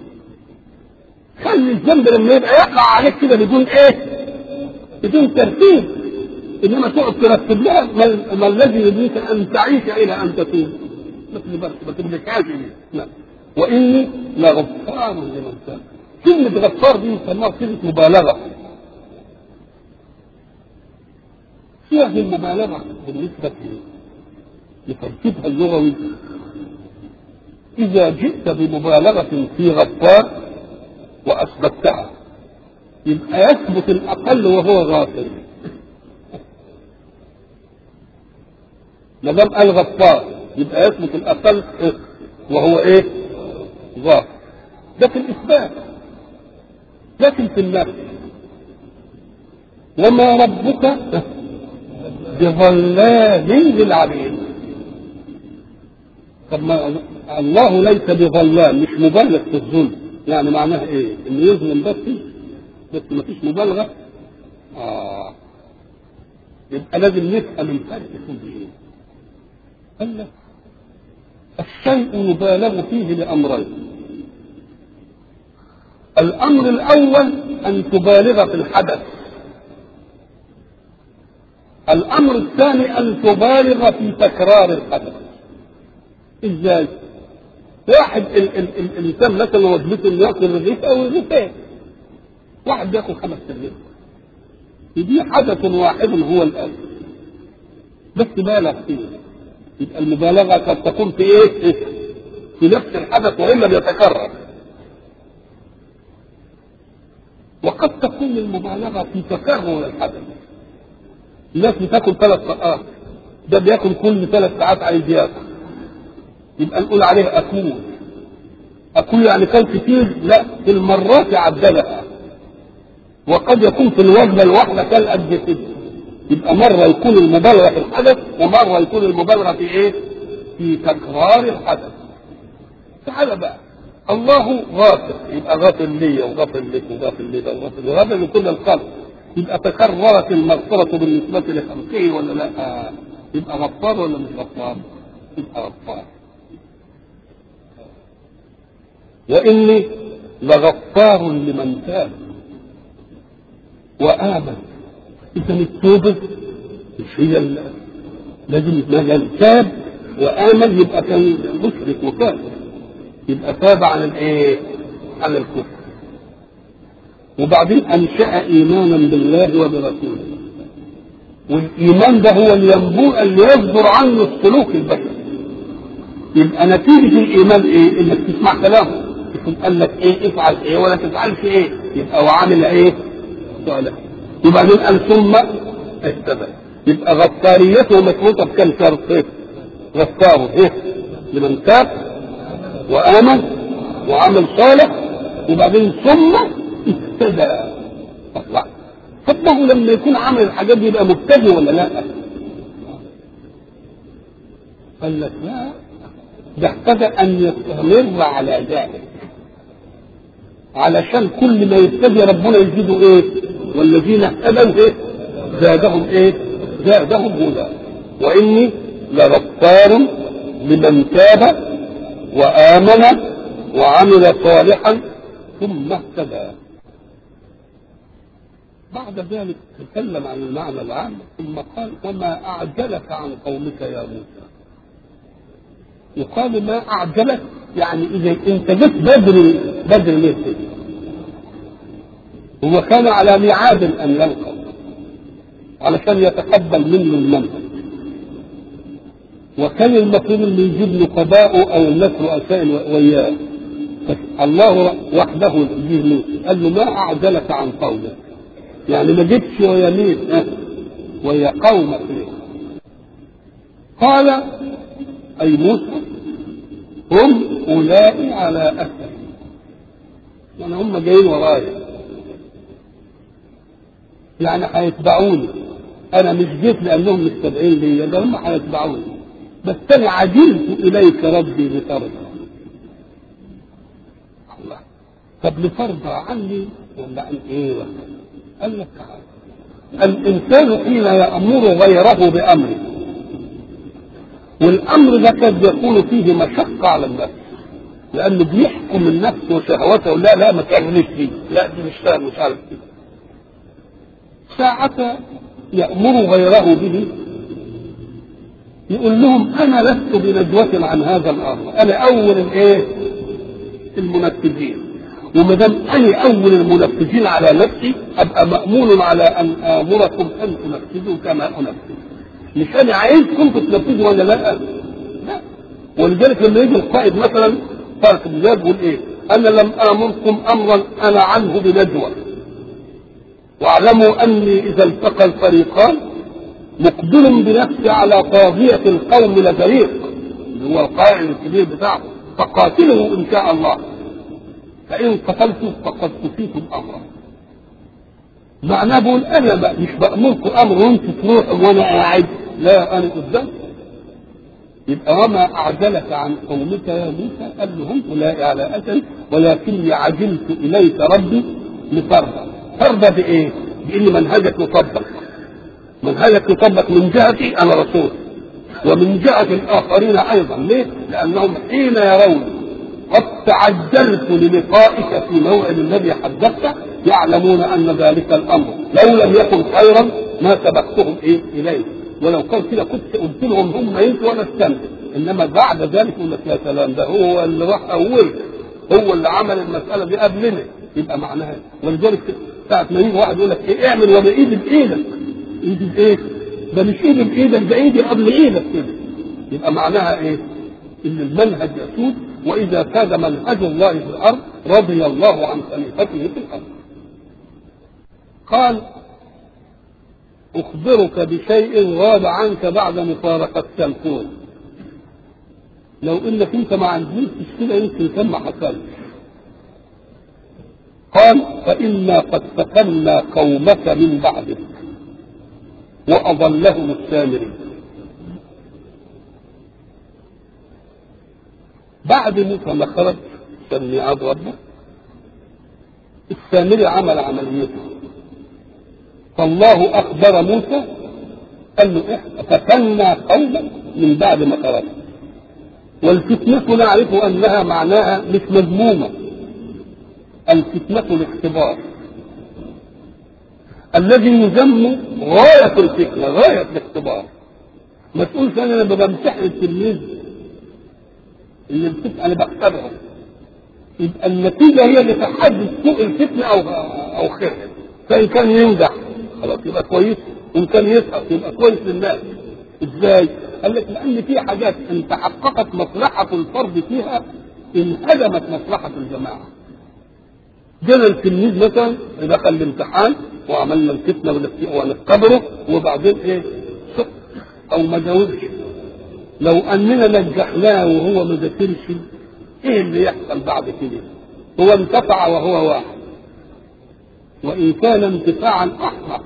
خلي الذنب لما يبقى يقع عليك كده بدون ايه؟ بدون ترتيب انما تقعد ترتب لها ما, ما الذي يريدك ان تعيش الى ان تتوب ما ما تملكهاش لا واني لغفار لمن تاب كلمة غفار دي يسموها كلمة مبالغة فيها المبالغة بالنسبة لتركيبها اللغوي إذا جئت بمبالغة في غفار وأثبتها يبقى يثبت الأقل وهو غافل ما دام قال غفار يبقى يثبت الاقل وهو ايه؟ غافر ده في الاثبات لكن في النفس وما ربك بظلام للعبيد طب ما الله ليس بظلام مش مبالغ في الظلم يعني معناها ايه؟ انه يظلم بس بس ما فيش مبالغه اه يبقى لازم نفهم الفرق في ايه قال لك الشيء يبالغ فيه لأمرين الأمر الأول أن تبالغ في الحدث الأمر الثاني أن تبالغ في تكرار الحدث إزاي؟ واحد ال ال ال الإنسان مثلا وجبته إنه ياكل الرغيف أو الرغيفين واحد بياكل خمس رغيف دي حدث واحد هو الأكل بس بالغ فيه يبقى المبالغة قد تكون في ايه؟ في نفس الحدث وإن لم يتكرر. وقد تكون المبالغة في تكرر الحدث. الناس بتاكل ثلاث ساعات ده بياكل كل ثلاث ساعات عايز ياكل. يبقى نقول عليه أكون أكون يعني كان كتير لا في المرات عدلها وقد يكون في الوجبة الواحدة كان قد كده يبقى مرة يكون المبالغة في الحدث ومرة يكون المبالغة في إيه؟ في تكرار الحدث تعالى بقى الله غافر يبقى غافر لي وغافر لك وغافر لك وغافر وغافر لكل الخلق يبقى تكررت المغفرة بالنسبة لخلقه ولا لا؟ آه. يبقى غفار ولا مش غفار؟ يبقى غفار. وإني لغفار لمن تاب وآمن. إذا التوبة مش هي ال- لازم ما دام تاب وآمن يبقى كان مشرك وكافر. يبقى تاب عن الايه؟ عن الكفر. وبعدين أنشأ إيمانا بالله وبرسوله والإيمان ده هو الينبوع اللي يصدر عنه السلوك البشري يبقى نتيجة الإيمان إيه؟ إنك تسمع كلامه يكون قال لك إيه افعل إيه ولا تفعلش إيه يبقى وعامل إيه؟ صالح وبعدين قال ثم اهتدى يبقى غفاريته مشروطة بكم شرط إيه؟ غفاره إيه؟ لمن تاب وآمن وعمل صالح وبعدين ثم اهتدى الله طب ما هو لما يكون عمل الحاجات دي يبقى مبتدئ ولا لا؟ قال لك لا ده اهتدى ان يستمر على ذلك علشان كل ما يبتدي ربنا يزيده ايه؟ والذين اهتدوا ايه؟ زادهم ايه؟ زادهم هدى واني لغفار لمن تاب وامن وعمل صالحا ثم اهتدى بعد ذلك تكلم عن المعنى العام ثم قال وما أعجلك عن قومك يا موسى يقال ما أعجلك يعني إذا أنت جيت بدري بدري ليه كده؟ هو كان على ميعاد أن يلقى علشان يتقبل منه المنهج وكان المفروض انه يجيب نقباءه او الناس رؤساء وياه الله وحده يجيب موسى قال له ما اعجلك عن قومك يعني ما جبتش ويا مين ها؟ ويا قومك ليه قال اي موسى هم اولئك على اثر يعني هم جايين ورايا يعني هيتبعوني انا مش جيت لانهم متبعين لي ده هم هيتبعوني بس انا عجلت اليك ربي لترضى الله طب لترضى عني ولا عن ايه ولا قال لك تعالى الانسان حين يامر غيره بامره والامر ده قد يكون فيه مشقه على النفس لانه بيحكم النفس وشهوته لا لا ما تعملش دي لا دي مش فاهم مش عارف كده ساعة يأمر غيره به يقول لهم أنا لست بنجوة عن هذا الأمر أنا أول الإيه؟ المنفذين وما دام أنا أول المنفذين على نفسي أبقى مأمون على أن آمركم أن تنفذوا كما أنفذ مش أنا عايزكم تنفذوا ولا لا؟ لا ولذلك لما يجي القائد مثلا طارق بن زياد يقول إيه؟ أنا لم آمركم أمرا أنا عنه بنجوة واعلموا أني إذا التقى الفريقان مقبل بنفسي على طاغية القوم لفريق اللي هو القائد الكبير بتاعه فقاتله إن شاء الله فإن قتلته فقد كفيتم أمرا معناه بقول أنا بقى مش بأمركم أمر وأنتم تروحوا وأنا قاعد لا أنا قدام يبقى وما أعجلك عن قومك يا موسى قال لهم أولئك على أثر ولكني عجلت إليك ربي لترضى ترضى بإيه؟ بإن منهجك يطبق منهجك يطبق من جهتي أنا رسول ومن جهة الآخرين أيضا ليه؟ لأنهم حين يرون قد تعجلت للقائك في موعد الذي حدثت يعلمون أن ذلك الأمر لو لم يكن خيرا ما سبقتهم إيه إليه ولو كان كده كنت قلت لهم هم يمشوا ولا استنى انما بعد ذلك يقول لك يا سلام ده هو اللي راح اول هو اللي عمل المساله دي قبلنا يبقى معناها ولذلك ساعة ما يجي واحد يقول لك ايه اعمل ولا ايدي بايدك ايدي بايه؟ ده مش ايدي بايدك ده ايدي قبل ايدك كده يبقى معناها ايه؟ ان المنهج يسود واذا كان منهج الله في الارض رضي الله عن خليفته في الارض قال أخبرك بشيء غاب عنك بعد مفارقة الكون لو انك انت ما عندكش كده يمكن كان ما حصلش قال فإنا قد فتنا قومك من بعدك وأضلهم السامري بعد موسى ما خرج كان ميعاد ربه السامري عمل عمليته فالله أخبر موسى قال له إحنا فتنا قومك من بعد ما خرج والفتنة نعرف أنها معناها مش مذمومة الفتنة الاختبار الذي يذم غاية الفتنة غاية الاختبار ما تقولش انا لما بمتحن التلميذ اللي بتبقى انا بختبره يبقى النتيجة هي اللي تحدد سوء الفتنة او او خيرها فان كان ينجح خلاص يبقى كويس وان كان يسقط يبقى كويس للناس ازاي؟ قال لك لان في حاجات ان تحققت مصلحة الفرد فيها انهدمت مصلحة الجماعة جينا التلميذ مثلا دخل الامتحان وعملنا الفتنه ونختبره وبعدين ايه سقط او ما جاوبش لو اننا نجحناه وهو ما ذاكرش ايه اللي يحصل بعد كده هو انتفع وهو واحد وان كان انتفاعا احمق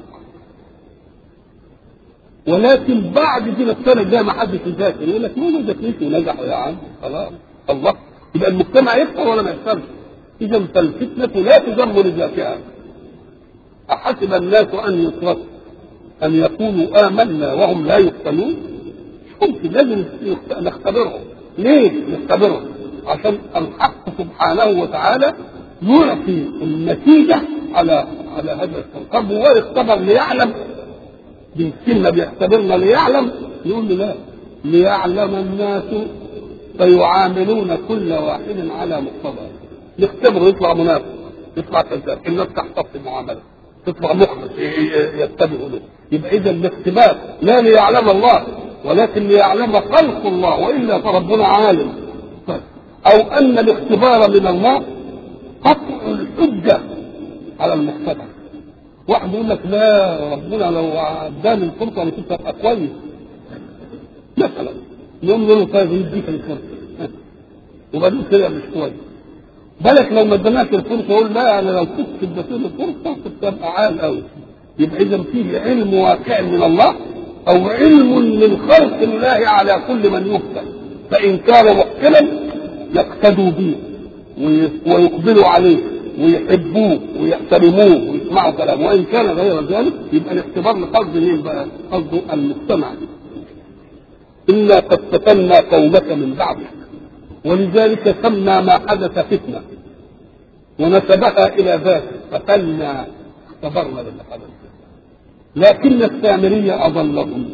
ولكن بعد كده السنه الجايه ما حدش يذاكر يقول لك ما ذاكرش ونجح يا عم خلاص الله يبقى المجتمع يكسر ولا ما يكسرش إذا فالفتنة لا تذم لذاتها أحسب الناس أن يتركوا أن يقولوا آمنا وهم لا يفتنون ممكن لازم نختبرهم ليه نختبرهم عشان الحق سبحانه وتعالى يعطي النتيجة على على هذا طب هو يختبر ليعلم بالكلمة بيختبرنا ليعلم يقول له لا ليعلم الناس فيعاملون كل واحد على مقتضاه يختبره يطلع منافق يطلع كذاب الناس تحتفظ المعامله تطلع مخلص يتبعوا له يبقى اذا الاختبار لا ليعلم الله ولكن ليعلم خلق الله والا فربنا عالم او ان الاختبار من الله قطع الحجه على المختبر واحد يقول لك لا ربنا لو اداني الفرصه انا كنت ابقى كويس مثلا يوم يقول له طيب يديك الفرصه وبعدين طلع مش كويس بالك لو ما اداناش الفرصه يقول لا انا لو كنت اديتني الفرصه كنت ابقى عال قوي يبقى اذا فيه علم واقع من الله او علم من خلق الله على كل من يفتن فان كان محسنا يقتدوا به ويقبلوا عليه ويحبوه ويحترموه ويسمعوا كلامه وان كان غير ذلك يبقى الاختبار لقصد مين بقى؟ قصده المجتمع انا قد فتنا قومك من بعدك ولذلك سمى ما حدث فتنة ونسبها إلى ذاته فتنا اختبرنا باللي حدث لكن السامرية أضلهم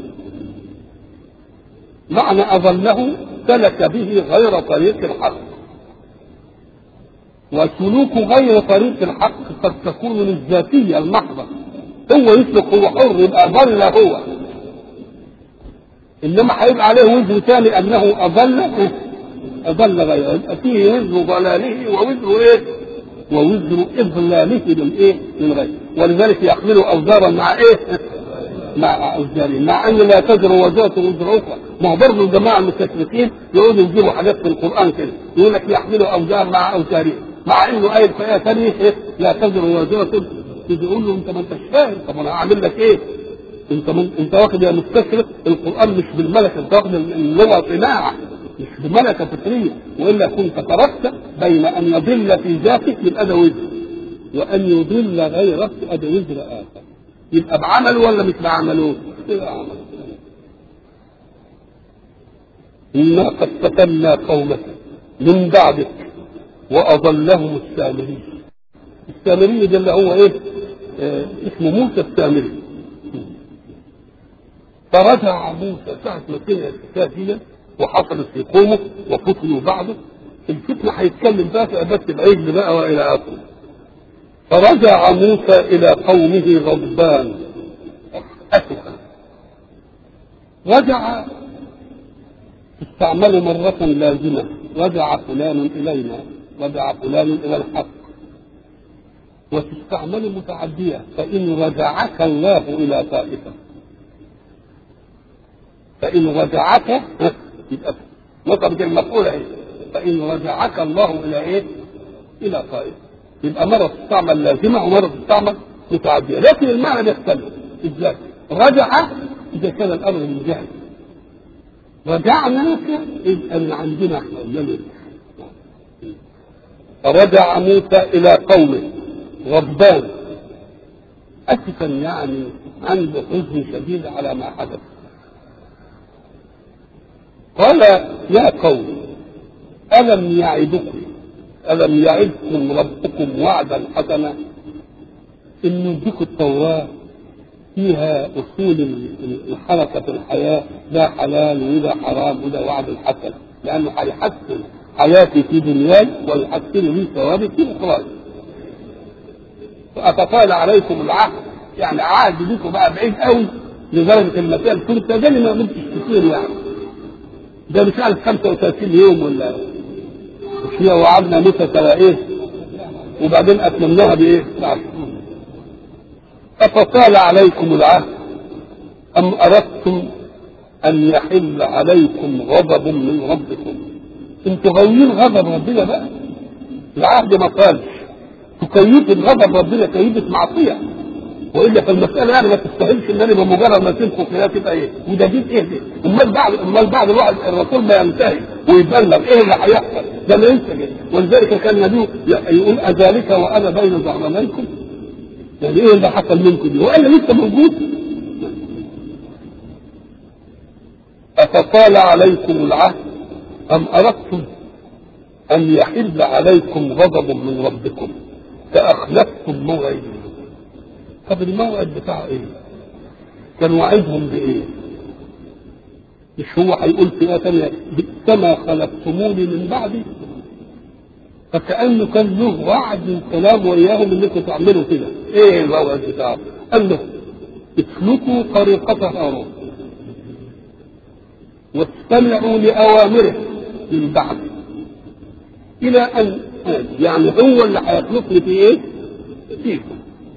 معنى أضله سلك به غير طريق الحق وسلوك غير طريق الحق قد تكون للذاتية المحضة هو يسلك هو حر يبقى ضل هو إنما هيبقى عليه وزن ثاني أنه أضل أضل غيره يبقى فيه وزن ضلاله ووزن إيه؟ ووزن إضلاله للإيه؟ للغير ولذلك يحملوا أوزارا مع إيه؟ مع أوزارهم مع أن لا تزر وزارة وزر أخرى ما هو برضه الجماعة المستشرقين يقعدوا يجيبوا حاجات في القرآن كده يقول لك يحملوا أوزار مع أوزارهم مع إنه آية في آية ثانية إيه؟ لا تزر وزارة تقول له أنت ما أنتش فاهم طب أنا أعمل لك إيه؟ انت من... انت واخد يا مستشرق القران مش بالملكه انت واخد اللغه صناعه مش بملكه فطريه والا كنت تركت بين ان يضل في ذاتك يبقى ده وزر وان يضل غيرك يبقى ده وزر اخر يبقى بعمل ولا مش بعمله؟ يبقى عمل إنا قد فتنا قومك من بعدك وأضلهم السامري السامري ده اللي هو إيه؟ آه اسمه موسى السامري فرجع موسى ساعة ما سمع الحكاية دي وحصلت في قومه وفتنوا بعده الفتنة هيتكلم بقى في عبادة العجل بقى وإلى آخره فرجع موسى إلى قومه غضبان أسفا رجع تستعمل مرة لازمة رجع فلان إلينا رجع فلان إلى الحق وتستعمل متعدية فإن رجعك الله إلى طائفة فإن رجعك يبقى نصبت المفعول اهي فان رجعك الله الى ايه؟ الى طائف يبقى مره تستعمل لازمه ومره تستعمل متعديه لكن المعنى بيختلف ازاي؟ رجع اذا كان الامر من جهل رجعناك يبقى من عندنا احنا النبي فرجع موسى الى قومه غضبان اسفا يعني عنده حزن شديد على ما حدث قال يا قوم الم يعدكم الم يعدكم ربكم وعدا حسنا ان يديكم التوراه فيها اصول الحركه في الحياه ده حلال وده حرام وده وعد حسن لانه هيحسن حياتي في دنياي ويحسن لي ثوابي في اخراجي فأتطال عليكم العهد يعني عهد بيكم بقى بعيد قوي لدرجة المسائل كنت ده ما قلتش كتير يعني ده مش عارف 35 يوم ولا مش هي وعدنا موسى سوا ايه وبعدين اتممناها بايه؟ أفطال عليكم العهد أم أردتم أن يحل عليكم غضب من ربكم انتوا غاويين غضب ربنا بقى العهد ما قالش تكيف الغضب ربنا كيفة معصية والا فالمسألة يعني ما تستاهلش ان انا بمجرد ما تنفخ فيها تبقى ايه؟ وده دين ايه ده؟ امال بعد امال بعد الواحد الرسول ما ينتهي ويبلغ ايه اللي هيحصل؟ ده ما ينسى كده ولذلك كان النبي يقول اذلك وانا بين ظهرانيكم؟ يعني ايه اللي حصل منكم دي؟ والا لسه موجود؟ أفطال عليكم العهد أم أردتم أن يحل عليكم غضب من ربكم فأخلفتم موعدي طب الموعد بتاع إيه؟ كان وعدهم بإيه؟ مش هو هيقول في آية تانية كما خلقتموني من بعدي فكأنه كان له وعد وكلام وإياهم إنكم تعملوا كده إيه الموعد بتاعه؟ قال له اسلكوا طريقة هارون واستمعوا لأوامره من بعد إلى أن يعني هو اللي هيخلقني في إيه؟ فيكم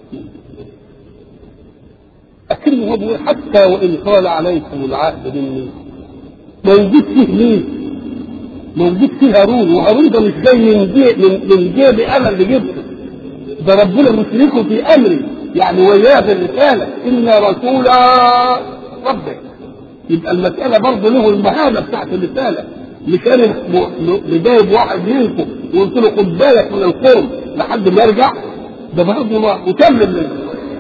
لكنه هو بيقول حتى وإن طال عليكم العهد مني موجود فيه مين؟ موجود فيه هارون وهارون ده مش جاي من جيب من, من جيبي أنا اللي جبته ده ربنا مسلكه في أمري يعني وياه بالرسالة إن رسول ربك يبقى المسألة برضه له المهابة بتاعت الرسالة مش انا جايب واحد منكم وقلت له خد بالك من القرب لحد ما يرجع ده برضه الله وكمل منه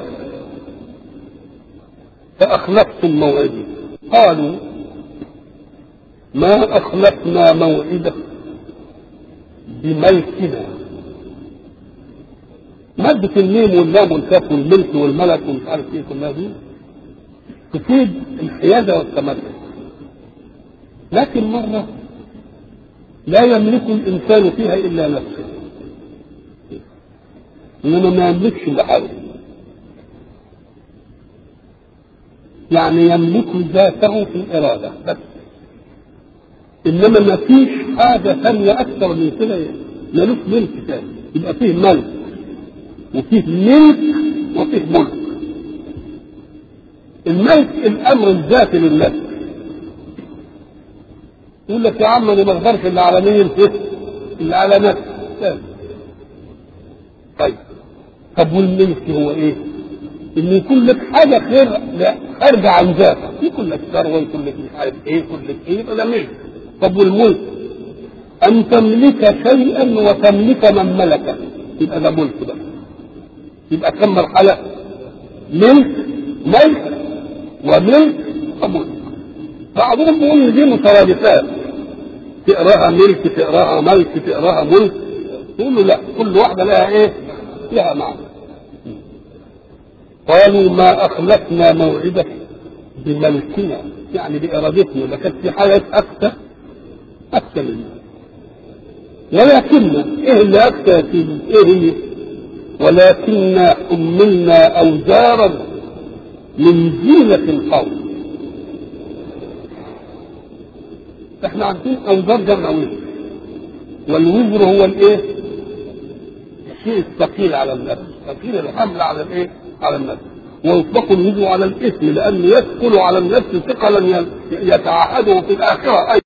فأخلفتم موعدي قالوا ما أخلفنا موعدك بملكنا مادة الميم واللام والكاف والملك والملك ومش عارف ايه كلها دي تفيد الحيادة والتملك لكن مرة لا يملك الإنسان فيها إلا نفسه إنما ما يملكش إلا حاله يعني يملك ذاته في الإرادة بس إنما ما فيش حاجة ثانية أكثر من كده ملوك ملك ثاني يبقى فيه ملك وفيه ملك وفيه ملك الملك الأمر الذاتي للنفس يقول لك يا عم انا ما اقدرش الا على مين الا على نفسي طيب طب والملك هو ايه؟ ان يكون لك حاجه خير لا خارجه عن ذاتك يكون لك ثروه يكون لك مش عارف ايه يكون لك ايه يبقى ده ملك طب والملك ان تملك شيئا وتملك من ملكه يبقى ده ملك بقى يبقى كم مرحله؟ ملك ملك وملك وملك بعضهم بيقول ان دي مترادفات تقراها ملك تقراها ملك تقراها ملك يقول له لا كل واحده لها ايه؟ لها معنى قالوا ما اخلفنا موعدك بملكنا يعني بارادتنا لكانت في حاجه اكثر اكثر منها ولكن ايه اللي اكثر يا سيدي؟ ايه هي؟ ولكننا حملنا اوزارا من زينه القوم احنا عارفين اوزار جمع وزر والوزر هو الايه؟ الشيء الثقيل على النفس، ثقيل الحمل على الايه؟ على النفس، ويطلق الوزر على الاثم لانه يثقل على النفس ثقلا يتعهده في الاخره